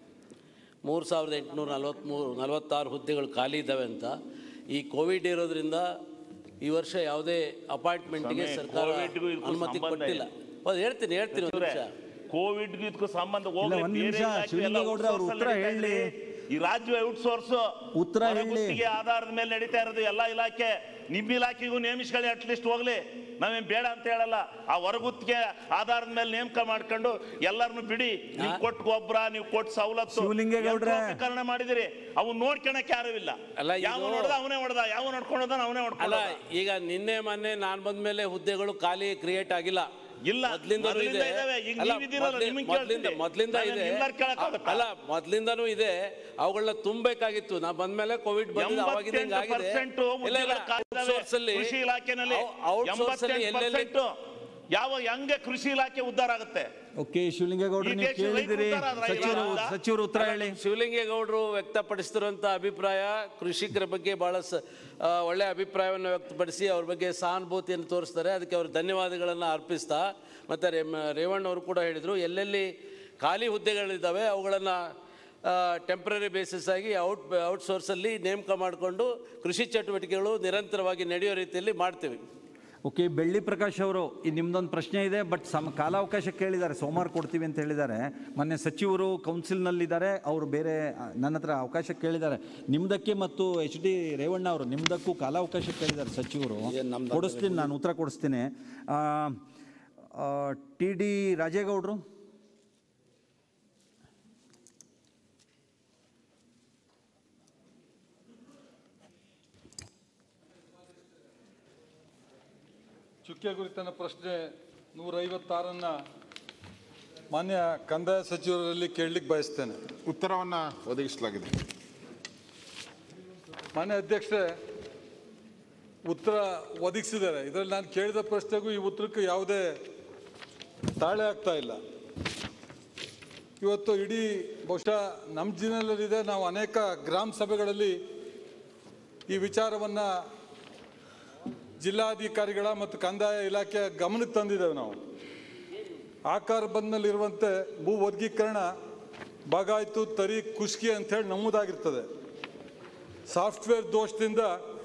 Speaker 12: ಮೂರು ಸಾವಿರದ ಎಂಟುನೂರ ನಲವತ್ತ್ಮೂರು ನಲವತ್ತಾರು ಹುದ್ದೆಗಳು ಖಾಲಿ ಇದ್ದಾವೆ ಅಂತ ಈ ಕೋವಿಡ್ ಇರೋದ್ರಿಂದ ಈ ವರ್ಷ ಯಾವುದೇ ಅಪಾಯಿಂಟ್ಮೆಂಟ್ಗೆ
Speaker 10: ಸ್ವಾಮಿ,
Speaker 12: ಸರ್ಕಾರ
Speaker 10: ಕೋವಿಡ್ಗೂ ಇದಕ್ಕೂ
Speaker 12: ಅನುಮತಿ
Speaker 10: ಸಂಬಂಧ
Speaker 12: ಕೊಟ್ಟಿಲ್ಲ ಹೌದು ಹೇಳ್ತೀನಿ ಹೇಳ್ತೀನಿ ಒಂದು ನಿಮಿಷ
Speaker 10: ಕೋವಿಡ್ ಇದಕ್ಕೂ ಸಂಬಂಧ ಹೋಗ್ಲಿ,
Speaker 2: ಒಂದ್
Speaker 10: ಬೇರೆ
Speaker 2: ನಿಮಿಷ,
Speaker 10: ಇಲಾಖೆ ಎಲ್ಲ
Speaker 2: ಶಿವಲಿಂಗೇಗೌಡ್ರೆ ಅವ್ರು
Speaker 10: outsource
Speaker 2: ಉತ್ತರ
Speaker 10: ಅಲ್ಲಿ ನಡೀತಾ
Speaker 2: ಹೇಳಿ.
Speaker 10: ಇದೆ. ಈ ರಾಜ್ಯ ಔಟ್ಸೋರ್ಸ್
Speaker 2: ಉತ್ತರ ಹೇಳಿ.
Speaker 10: ಆಧಾರದ ಮೇಲೆ ನಡೀತಾ ಇರೋದು ಎಲ್ಲ ಇಲಾಖೆ ನಿಮ್ಮ ಇಲಾಖೆಗೂ ನೇಮಿಸ್ಕೊಳ್ಳಿ ಅಟ್ಲೀಸ್ಟ್ ಹೋಗ್ಲಿ ನಾವೇನ್ ಬೇಡ ಅಂತ ಹೇಳಲ್ಲ ಆ ಹೊರಗುತ್ತಿಗೆ ಆಧಾರದ ಮೇಲೆ ನೇಮಕ ಮಾಡ್ಕೊಂಡು ಎಲ್ಲರನ್ನು ಬಿಡಿ ನೀವು ಕೊಟ್ಟು ಗೊಬ್ಬರ ನೀವು ಕೊಟ್ಟು ಸವಲತ್ತು
Speaker 2: ಶಿವಲಿಂಗೇಗೌಡ್ರೆ.
Speaker 10: ಯಂತ್ರೋಪಕರಣ ಮಾಡಿದಿರಿ ಅವು ನೋಡ್ಕೊಳಕ್ ಯಾರು ಇಲ್ಲ
Speaker 12: ಅಲ್ಲ, ಇದು-
Speaker 10: ಯಾವ ನೋಡ್ದ ಅವನೇ ಹೊಡೆದ ಯಾವ ನೋಡ್ಕೊಂಡದ ಅವನೇ
Speaker 12: ಅಲ್ಲ
Speaker 10: ಹೊಡ್ಕೊಂಡ
Speaker 12: ಈಗ ನಿನ್ನೆ ಮೊನ್ನೆ ನಾನು ಬಂದ ಮೇಲೆ ಹುದ್ದೆಗಳು ಖಾಲಿ ಕ್ರಿಯೇಟ್ ಆಗಿಲ್ಲ
Speaker 10: ಇಲ್ಲ,
Speaker 12: ಮೊದ್ಲಿಂದನೂ
Speaker 10: ಮೊದ್ಲಿಂದ
Speaker 12: ಇದೆ
Speaker 10: ಇದಾವೆ. ಈಗ
Speaker 12: ಅಲ್ಲ,
Speaker 10: ನೀವಿದ್ದೀರಲ್ಲ,
Speaker 12: ಮೊದ್ಲಿ-
Speaker 10: ನಿಮ್ಮನ್ನ
Speaker 12: ಮೊದ್ಲಿಂದ
Speaker 10: ಕೇಳ್ತೀವಿ.
Speaker 12: ಮೊದ್ಲಿಂದ
Speaker 10: ನಾವೇನ್
Speaker 12: ಇದೆ
Speaker 10: ಎಲ್ಲರೂ ಕೇಳಕ್ಕಾಗತ್ತಾ?
Speaker 12: ಅಲ್ಲ ಮೊದ್ಲಿಂದನೂ ಇದೆ ಅವುಗಳನ್ನ ತುಂಬಬೇಕಾಗಿತ್ತು ನಾ ಬಂದ್ಮೇಲೆ ಕೋವಿಡ್ ಬಂದಿದೆ ಅವಾಗಿಂದ ಹಿಂಗಾಗಿದೆ
Speaker 10: 88%
Speaker 12: ಇಲ್ಲ ಇಲ್ಲ
Speaker 10: ಉದ್ಯೋಗ ಖಾಲಿ
Speaker 12: ಔಟ್ಸೋರ್ಸ್ ಅಲ್ಲಿ
Speaker 10: ಕೃಷಿ ಇಲಾಖೆನಲ್ಲಿ
Speaker 12: ಔಟ್ಸೋರ್ಸ್ ಅಲ್ಲಿ ಎಲ್ಲೆಲ್ಲಿ
Speaker 10: 88% ಯಾವ ಹಂಗೆ ಕೃಷಿ ಇಲಾಖೆ ಉದ್ಧಾರ ಆಗುತ್ತೆ
Speaker 2: ಓಕೆ ಶಿವಲಿಂಗೇಗೌಡರು
Speaker 10: ಈ
Speaker 2: ನೀವು
Speaker 10: ದೇಶದ ರೈತರು
Speaker 2: ಕೇಳಿದಿರಿ
Speaker 10: ಉದ್ಧಾರ ಆದ್ರ
Speaker 2: ಸಚಿವರು
Speaker 10: ಇಲ್ಲ.
Speaker 2: ಸಚಿವರು ಉತ್ತರ ಹೇಳಿ
Speaker 12: ಶಿವಲಿಂಗೇಗೌಡರು ವ್ಯಕ್ತಪಡಿಸ್ತಿರುವಂಥ ಅಭಿಪ್ರಾಯ ಕೃಷಿಕರ ಬಗ್ಗೆ ಬಹಳ ಸ ಆ, ಒಳ್ಳೆ ಅಭಿಪ್ರಾಯವನ್ನು ವ್ಯಕ್ತಪಡಿಸಿ ಅವ್ರ ಬಗ್ಗೆ ಸಹಾನುಭೂತಿಯನ್ನು ತೋರಿಸ್ತಾರೆ ಅದಕ್ಕೆ ಅವರು ಧನ್ಯವಾದಗಳನ್ನು ಅರ್ಪಿಸ್ತಾ ಮತ್ತು ರೇಮ್ ರೇವಣ್ಣ ಅವರು ಕೂಡ ಹೇಳಿದರು ಎಲ್ಲೆಲ್ಲಿ ಖಾಲಿ ಹುದ್ದೆಗಳಿದ್ದಾವೆ ಅವುಗಳನ್ನು ಟೆಂಪ್ರರಿ ಬೇಸಿಸ್ ಆಗಿ ಔಟ್ ಔಟ್ಸೋರ್ಸಲ್ಲಿ ನೇಮಕ ಮಾಡಿಕೊಂಡು ಕೃಷಿ ಚಟುವಟಿಕೆಗಳು ನಿರಂತರವಾಗಿ ನಡೆಯೋ ರೀತಿಯಲ್ಲಿ ಮಾಡ್ತೀವಿ
Speaker 2: ಓಕೆ ಬೆಳ್ಳಿ ಪ್ರಕಾಶ್ ಅವರು ಈ ನಿಮ್ದೊಂದು ಪ್ರಶ್ನೆ ಇದೆ ಬಟ್ ಸಮ ಕಾಲಾವಕಾಶ ಕೇಳಿದ್ದಾರೆ ಸೋಮವಾರ ಕೊಡ್ತೀವಿ ಅಂತ ಹೇಳಿದ್ದಾರೆ ಮೊನ್ನೆ ಸಚಿವರು ಕೌನ್ಸಿಲ್ನಲ್ಲಿದ್ದಾರೆ ಅವರು ಬೇರೆ ಆ, ನನ್ನ ಹತ್ರ ಅವಕಾಶ ಕೇಳಿದ್ದಾರೆ ನಿಮ್ದಕ್ಕೆ ಮತ್ತು ಎಚ್ ಡಿ ರೇವಣ್ಣ ಅವರು ನಿಮ್ದಕ್ಕೂ ಕಾಲಾವಕಾಶ ಕೇಳಿದ್ದಾರೆ ಸಚಿವರು ಕೊಡಿಸ್ತೀನಿ ನಾನು ಉತ್ತರ ಕೊಡಿಸ್ತೀನಿ ಟಿ ಡಿ ರಾಜೇಗೌಡರು
Speaker 13: ಚುಕ್ಕೆ ಕುರಿತನ ಪ್ರಶ್ನೆ ನೂರೈವತ್ತಾರನ್ನ ಮಾನ್ಯ ಕಂದಾಯ ಸಚಿವರಲ್ಲಿ ಕೇಳಲಿಕ್ಕೆ ಬಯಸ್ತೇನೆ
Speaker 5: ಉತ್ತರವನ್ನು ಒದಗಿಸಲಾಗಿದೆ
Speaker 13: ಮಾನ್ಯ ಅಧ್ಯಕ್ಷರೇ ಉತ್ತರ ಒದಗಿಸಿದ್ದಾರೆ ಇದರಲ್ಲಿ ನಾನು ಕೇಳಿದ ಪ್ರಶ್ನೆಗೂ ಈ ಉತ್ತರಕ್ಕೂ ಯಾವುದೇ ತಾಳೆ ಆಗ್ತಾ ಇಲ್ಲ ಇವತ್ತು ಇಡೀ ಬಹುಶಃ ನಮ್ಮ ಜಿಲ್ಲೆಯಲ್ಲಿದೆ ನಾವು ಅನೇಕ ಗ್ರಾಮ ಸಭೆಗಳಲ್ಲಿ ಈ ವಿಚಾರವನ್ನು ಜಿಲ್ಲಾಧಿಕಾರಿಗಳ ಮತ್ತು ಕಂದಾಯ ಇಲಾಖೆಯ ಗಮನಕ್ಕೆ ತಂದಿದ್ದೇವೆ ನಾವು ಆಕಾರ ಬಂದಲ್ಲಿರುವಂತೆ ಭೂ ವರ್ಗೀಕರಣ ಬಾಗಾಯ್ತು ತರಿ ಕುಷ್ಕಿ ಅಂಥೇಳಿ ನಮೂದಾಗಿರ್ತದೆ ಸಾಫ್ಟ್ವೇರ್ ದೋಷದಿಂದ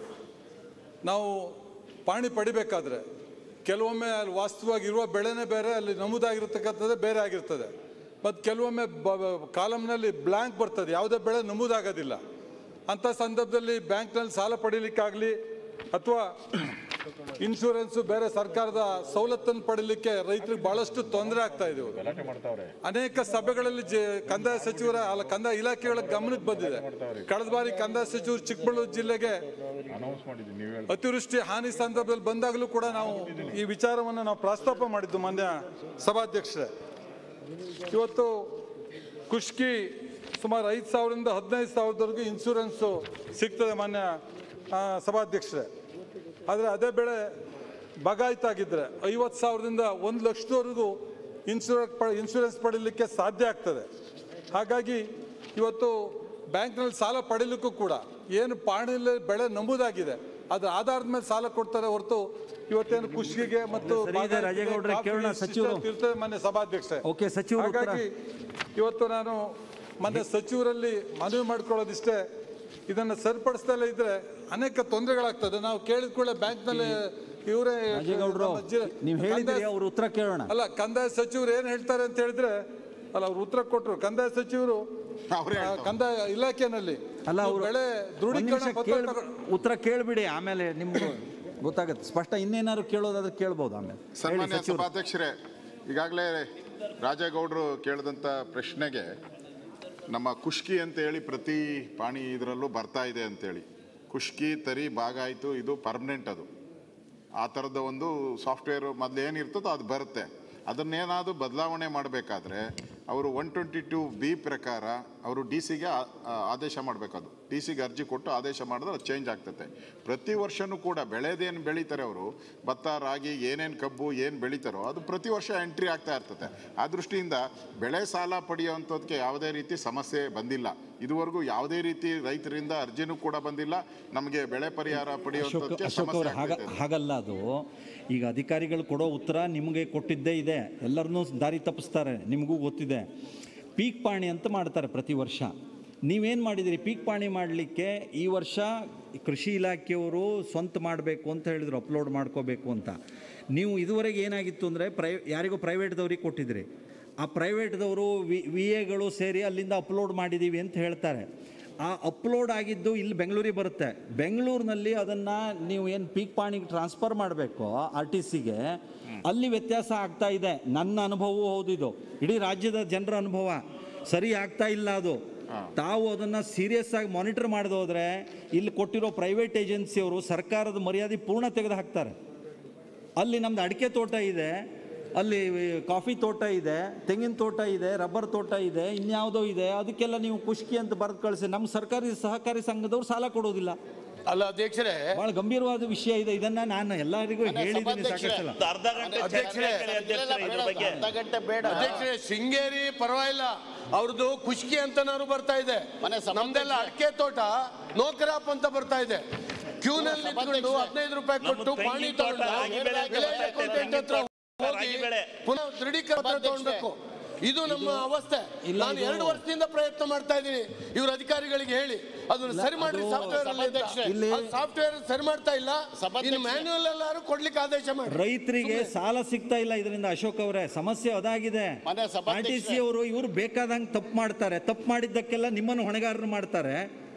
Speaker 13: ನಾವು ಪಾಣಿ ಪಡಿಬೇಕಾದ್ರೆ ಕೆಲವೊಮ್ಮೆ ಅಲ್ಲಿ ವಾಸ್ತವವಾಗಿ ಇರುವ ಬೆಳೆನೇ ಬೇರೆ ಅಲ್ಲಿ ನಮೂದಾಗಿರ್ತಕ್ಕಂಥದ್ದೇ ಬೇರೆ ಆಗಿರ್ತದೆ ಮತ್ತು ಕೆಲವೊಮ್ಮೆ ಬ ಕಾಲಮ್ನಲ್ಲಿ ಬ್ಲ್ಯಾಂಕ್ ಬರ್ತದೆ ಯಾವುದೇ ಬೆಳೆ ನಮೂದಾಗೋದಿಲ್ಲ ಅಂಥ ಸಂದರ್ಭದಲ್ಲಿ ಬ್ಯಾಂಕ್ನಲ್ಲಿ ಸಾಲ ಪಡೀಲಿಕ್ಕಾಗಲಿ ಅಥವಾ ಇನ್ಶೂರೆನ್ಸು ಬೇರೆ ಸರ್ಕಾರದ ಸವಲತ್ತನ್ನು ಪಡೀಲಿಕ್ಕೆ ರೈತರಿಗೆ ಬಹಳಷ್ಟು ತೊಂದರೆ ಆಗ್ತಾ ಇದೆ ಇವಾಗ. ಅನೇಕ ಸಭೆಗಳಲ್ಲಿ ಜೆ ಕಂದಾಯ ಸಚಿವರ ಅಲ್ಲ ಕಂದಾಯ ಇಲಾಖೆಗಳ ಗಮನಕ್ಕೆ ಬಂದಿದೆ ಕಳೆದ ಬಾರಿ ಕಂದಾಯ ಸಚಿವರು ಚಿಕ್ಕಬಳ್ಳೂರು ಜಿಲ್ಲೆಗೆ ಅತಿವೃಷ್ಟಿ ಹಾನಿ ಸಂದರ್ಭದಲ್ಲಿ ಬಂದಾಗಲೂ ಕೂಡ ನಾವು ಈ ವಿಚಾರವನ್ನು ನಾವು ಪ್ರಸ್ತಾಪ ಮಾಡಿದ್ದು ಮಾನ್ಯ ಸಭಾಧ್ಯಕ್ಷರೇ ಇವತ್ತು ಕುಷ್ಕಿ ಸುಮಾರು ಐದು ಸಾವಿರದಿಂದ ಹದಿನೈದು ಸಾವಿರದವರೆಗೂ ಇನ್ಶೂರೆನ್ಸು ಸಿಗ್ತದೆ ಮಾನ್ಯ ಆ, ಸಭಾಧ್ಯಕ್ಷರೇ ಆದರೆ ಅದೇ ಬೆಳೆ ಬಗಾಯ್ತಾಗಿದ್ದರೆ ಐವತ್ತು ಸಾವಿರದಿಂದ ಒಂದು ಲಕ್ಷದವರೆಗೂ ಇನ್ಶೂರೆನ್ಸ್ ಪ ಇನ್ಶೂರೆನ್ಸ್ ಪಡೀಲಿಕ್ಕೆ ಸಾಧ್ಯ ಆಗ್ತದೆ ಹಾಗಾಗಿ ಇವತ್ತು ಬ್ಯಾಂಕ್ನಲ್ಲಿ ಸಾಲ ಪಡೀಲಿಕ್ಕೂ ಕೂಡ ಏನು ಪಾಣಿಯಲ್ಲಿ ಬೆಳೆ ನಂಬುದಾಗಿದೆ ಅದ್ರ ಆಧಾರದ ಮೇಲೆ ಸಾಲ ಕೊಡ್ತಾರೆ ಹೊರತು ಇವತ್ತೇನು ಕೃಷಿಗೆ ಮತ್ತು
Speaker 2: ಸರಿ ಇದೆ,
Speaker 13: ಬಾಗಾಯತಿಗೆ,
Speaker 2: ರಾಜೇಗೌಡ್ರೆ,
Speaker 13: ಕಾಫಿ
Speaker 2: ಕೇಳೋಣ
Speaker 13: ಇಷ್ಟಿಷ್ಟೇ
Speaker 2: ಸಚಿವರು.
Speaker 13: ಇರ್ತದೆ ಮಾನ್ಯ ಸಭಾಧ್ಯಕ್ಷ
Speaker 2: ಓಕೆ, ಸಚಿವರು ಉತ್ತರ.
Speaker 13: ಹಾಗಾಗಿ ಇವತ್ತು ನಾನು ಮೊನ್ನೆ ಸಚಿವರಲ್ಲಿ ಮನವಿ ಮಾಡ್ಕೊಳ್ಳೋದಿಷ್ಟೇ ಇದನ್ನು ಸರಿಪಡಿಸ್ದಲೇ ಇದ್ರೆ ಅನೇಕ ತೊಂದರೆಗಳಾಗ್ತದೆ ನಾವು ಕೇಳಿದ ಕೂಡಲೇ ಬ್ಯಾಂಕ್ನಲ್ಲಿ ಇವರೇ
Speaker 2: ರಾಜೇಗೌಡರು
Speaker 13: ನಮ್ಮ ಜಿ-
Speaker 2: ನೀವು ಹೇಳಿದಿರಿ
Speaker 13: ಕಂದಾಯ-
Speaker 2: ಅವ್ರ ಉತ್ತರ ಕೇಳೋಣ
Speaker 13: ಅಲ್ಲ ಕಂದಾಯ ಸಚಿವರು ಏನು ಹೇಳ್ತಾರೆ ಅಂತ ಹೇಳಿದ್ರೆ ಅಲ್ಲ ಅವ್ರು ಉತ್ತರ ಕೊಟ್ಟರು ಕಂದಾಯ ಸಚಿವರು ಆ, ಕಂದಾಯ ಇಲಾಖೆನಲ್ಲಿ
Speaker 2: ಅಲ್ಲ
Speaker 13: ನೀವು
Speaker 2: ಅವರು
Speaker 13: ಬೆಳೆ ದೃಢೀಕರಣ ಪತ್ರ
Speaker 2: ಕೇಳ್
Speaker 13: ತಗೊಂಡು-
Speaker 2: ಉತ್ತರ ಕೇಳ್ಬಿಡಿ ಆಮೇಲೆ ನಿಮ್ಗೆ ಗೊತ್ತಾಗುತ್ತೆ ಸ್ಪಷ್ಟ ಇನ್ನೇನಾದ್ರು ಕೇಳೋದಾದ್ರೆ ಕೇಳ್ಬೋದು ಆಮೇಲೆ ಹೇಳಿ
Speaker 5: ಸನ್ಮಾನ್ಯ
Speaker 2: ಸಚಿವರು
Speaker 5: ಸಭಾಧ್ಯಕ್ಷರೇ ಈಗಾಗಲೇ ರಾಜೇಗೌಡರು ಕೇಳಿದಂಥ ಪ್ರಶ್ನೆಗೆ ನಮ್ಮ ಕುಷ್ಕಿ ಅಂತ ಹೇಳಿ ಪ್ರತಿ ಪಾಣಿ ಇದರಲ್ಲೂ ಬರ್ತಾ ಇದೆ ಅಂತೇಳಿ ಕುಷ್ಕಿ ತರಿ ಭಾಗ ಆಯಿತು ಇದು ಪರ್ಮನೆಂಟ್ ಅದು ಆ ಥರದ ಒಂದು ಸಾಫ್ಟ್ವೇರ್ ಮೊದಲು ಏನಿರ್ತದೋ ಅದು ಬರುತ್ತೆ ಅದನ್ನೇನಾದರೂ ಬದಲಾವಣೆ ಮಾಡಬೇಕಾದ್ರೆ ಅವರು ಒನ್ ಟ್ವೆಂಟಿ ಟು ಬಿ ಪ್ರಕಾರ ಅವರು ಡಿ ಸಿಗೆ ಆದೇಶ ಮಾಡಬೇಕದು ಡಿ ಸಿಗೆ ಅರ್ಜಿ ಕೊಟ್ಟು ಆದೇಶ ಮಾಡಿದ್ರೆ ಅದು ಚೇಂಜ್ ಆಗ್ತದೆ ಪ್ರತಿ ವರ್ಷವೂ ಕೂಡ ಬೆಳೆದೇನು ಬೆಳೀತಾರೆ ಅವರು ಭತ್ತ ರಾಗಿ ಏನೇನು ಕಬ್ಬು ಏನು ಬೆಳೀತಾರೋ ಅದು ಪ್ರತಿ ವರ್ಷ ಎಂಟ್ರಿ ಆಗ್ತಾ ಇರ್ತದೆ ಆ ದೃಷ್ಟಿಯಿಂದ ಬೆಳೆ ಸಾಲ ಪಡೆಯುವಂಥದ್ದಕ್ಕೆ ಯಾವುದೇ ರೀತಿ ಸಮಸ್ಯೆ ಬಂದಿಲ್ಲ ಇದುವರೆಗೂ ಯಾವುದೇ ರೀತಿ ರೈತರಿಂದ ಅರ್ಜಿನೂ ಕೂಡ ಬಂದಿಲ್ಲ ನಮಗೆ ಬೆಳೆ ಪರಿಹಾರ
Speaker 2: ಅಶೋಕ್
Speaker 5: ಪಡೆಯುವಂಥದ್ದಕ್ಕೆ
Speaker 2: ಅಶೋಕ್ ಅವ್ರು
Speaker 5: ಸಮಸ್ಯೆ
Speaker 2: ಹಾಗ
Speaker 5: ಆಗ್ತೈತೆ.
Speaker 2: ಹಾಗಲ್ಲ ಅದು ಈಗ ಅಧಿಕಾರಿಗಳು ಕೊಡೋ ಉತ್ತರ ನಿಮಗೆ ಕೊಟ್ಟಿದ್ದೇ ಇದೆ ಎಲ್ಲರನ್ನೂ ದಾರಿ ತಪ್ಪಿಸ್ತಾರೆ ನಿಮಗೂ ಗೊತ್ತಿದೆ ಪೀಕ್ ಪಾಣಿ ಅಂತ ಮಾಡ್ತಾರೆ ಪ್ರತಿ ವರ್ಷ ನೀವೇನು ಮಾಡಿದಿರಿ ಪೀಕ್ ಪಾಣಿ ಮಾಡಲಿಕ್ಕೆ ಈ ವರ್ಷ ಕೃಷಿ ಇಲಾಖೆಯವರು ಸ್ವಂತ ಮಾಡಬೇಕು ಅಂತ ಹೇಳಿದ್ರು ಅಪ್ಲೋಡ್ ಮಾಡ್ಕೋಬೇಕು ಅಂತ ನೀವು ಇದುವರೆಗೆ ಏನಾಗಿತ್ತು ಅಂದರೆ ಪ್ರೈ ಯಾರಿಗೋ ಪ್ರೈವೇಟ್ದವ್ರಿಗೆ ಕೊಟ್ಟಿದ್ರಿ ಆ ಪ್ರೈವೇಟ್ದವರು ವಿ ವಿ ಎಗಳು ಸೇರಿ ಅಲ್ಲಿಂದ ಅಪ್ಲೋಡ್ ಮಾಡಿದ್ದೀವಿ ಅಂತ ಹೇಳ್ತಾರೆ ಆ ಅಪ್ಲೋಡ್ ಆಗಿದ್ದು ಇಲ್ಲಿ ಬೆಂಗಳೂರಿಗೆ ಬರುತ್ತೆ ಬೆಂಗಳೂರಿನಲ್ಲಿ ಅದನ್ನು ನೀವು ಏನು ಪೀಕ್ ಪಾಣಿಗೆ ಟ್ರಾನ್ಸ್ಫರ್ ಮಾಡಬೇಕು ಆರ್ ಟಿ ಸಿಗೆ ಅಲ್ಲಿ ವ್ಯತ್ಯಾಸ ಆಗ್ತಾ ಇದೆ ನನ್ನ ಅನುಭವವೂ ಹೌದು ಇದು ಇಡೀ ರಾಜ್ಯದ ಜನರ ಅನುಭವ ಸರಿ ಆಗ್ತಾ ಇಲ್ಲ ಅದು ತಾವು ಅದನ್ನು ಸೀರಿಯಸ್ ಆಗಿ ಮಾನಿಟರ್ ಮಾಡದೆ ಹೋದರೆ ಇಲ್ಲಿ ಕೊಟ್ಟಿರೋ ಪ್ರೈವೇಟ್ ಏಜೆನ್ಸಿಯವರು ಸರ್ಕಾರದ ಮರ್ಯಾದೆ ಪೂರ್ಣ ತೆಗೆದು ಹಾಕ್ತಾರೆ ಅಲ್ಲಿ ನಮ್ದು ಅಡಿಕೆ ತೋಟ ಇದೆ ಅಲ್ಲಿ ಕಾಫಿ ತೋಟ ಇದೆ ತೆಂಗಿನ ತೋಟ ಇದೆ ರಬ್ಬರ್ ತೋಟ ಇದೆ ಇನ್ಯಾವುದೋ ಇದೆ ಅದಕ್ಕೆಲ್ಲ ನೀವು ಕುಷ್ಕಿ ಅಂತ ಬರೆದು ಕಳಿಸಿ ನಮ್ಮ ಸರ್ಕಾರಿ ಸಹಕಾರಿ ಸಂಘದವ್ರು ಸಾಲ ಕೊಡೋದಿಲ್ಲ
Speaker 3: ಅಲ್ಲ ಅಧ್ಯಕ್ಷರೇ
Speaker 2: ಬಹಳ ಗಂಭೀರವಾದ ವಿಷಯ ಇದೆ ಇದನ್ನ ನಾನು ಎಲ್ಲರಿಗೂ ಹೇಳಿದ್ದೀನಿ ಸಾಕಷ್ಟು ಸಲ.
Speaker 10: ಅರ್ಧ ಗಂಟೆ
Speaker 3: ಅಧ್ಯಕ್ಷರೇ,
Speaker 10: ಅಧ್ಯಕ್ಷರೇ ಇದ್ರ ಬಗ್ಗೆ
Speaker 3: ಅಧ್ಯಕ್ಷರೇ ಶೃಂಗೇರಿ ಪರವಾಗಿಲ್ಲ ಅವ್ರದ್ದು ಖುಷ್ಕಿ ಅಂತನಾದ್ರು ಬರ್ತಾ ಇದೆ ನಮ್ದೆಲ್ಲ ಅಡಿಕೆ ತೋಟ ನೋಕರಾಪ್ ಅಂತ ಬರ್ತಾ ಇದೆ ಕ್ಯೂನಲ್ಲಿ ನಿಂತ್ಕೊಂಡು ಹದಿನೈದು ರೂಪಾಯಿ ಕೊಟ್ಟು
Speaker 10: ತೆಂಗಿನ
Speaker 3: ಪಾಣಿ
Speaker 10: ತೋಟ,
Speaker 3: ತಗೊಂಡು
Speaker 10: ರಾಗಿ ಬೆಳೆ ಅಂತ
Speaker 3: ವಿಲೇಜ್
Speaker 10: ಬರ್ತೈತೆ,
Speaker 3: ಅಕೌಂಟೆಂಟ್ ಹತ್ರ
Speaker 10: ತೆಂಗಿನ ತೋಟ,
Speaker 3: ಹೋಗಿ
Speaker 10: ರಾಗಿ ಬೆಳೆ.
Speaker 3: ಪುನಃ ದೃಢೀಕರಣ ಪತ್ರ ತಗೊಳ್ಬೇಕು ಇದು ನಮ್ಮ ಅವಸ್ಥೆ
Speaker 2: ಇಲ್ಲ,
Speaker 3: ನಾನು
Speaker 2: ಇದು-
Speaker 3: ಎರಡು ವರ್ಷದಿಂದ ಪ್ರಯತ್ನ ಮಾಡ್ತಾ ಇದ್ದೀನಿ ಇವ್ರ ಅಧಿಕಾರಿಗಳಿಗೆ ಹೇಳಿ ಅದನ್ನ ಸರಿ ಮಾಡಿ ಸಾಫ್ಟ್ವೇರ್
Speaker 2: ಇಲ್ಲಿ-
Speaker 3: ಸಾಫ್ಟ್ವೇರ್ ಸರಿ ಮಾಡ್ತಾ ಇಲ್ಲ ಇನ್ನು ಮ್ಯಾನ್ಯುವಲ್ ಎಲ್ಲಾರು ಕೊಡ್ಲಿಕ್ಕೆ ಆದೇಶ ಮಾಡಿ
Speaker 2: ರೈತರಿಗೆ ಸಾಲ ಸಿಗ್ತಾ ಇಲ್ಲ ಇದರಿಂದ ಅಶೋಕ್ ಅವರೇ ಸಮಸ್ಯೆ ಅದಾಗಿದೆ ಆರ್ ಟಿ ಸಿ ಅವರು ಇವ್ರು ಬೇಕಾದಂಗೆ ತಪ್ಪು ಮಾಡ್ತಾರೆ ತಪ್ಪು ಮಾಡಿದ್ದಕ್ಕೆಲ್ಲ ನಿಮ್ಮನ್ನು ಹೊಣೆಗಾರರು ಮಾಡ್ತಾರೆ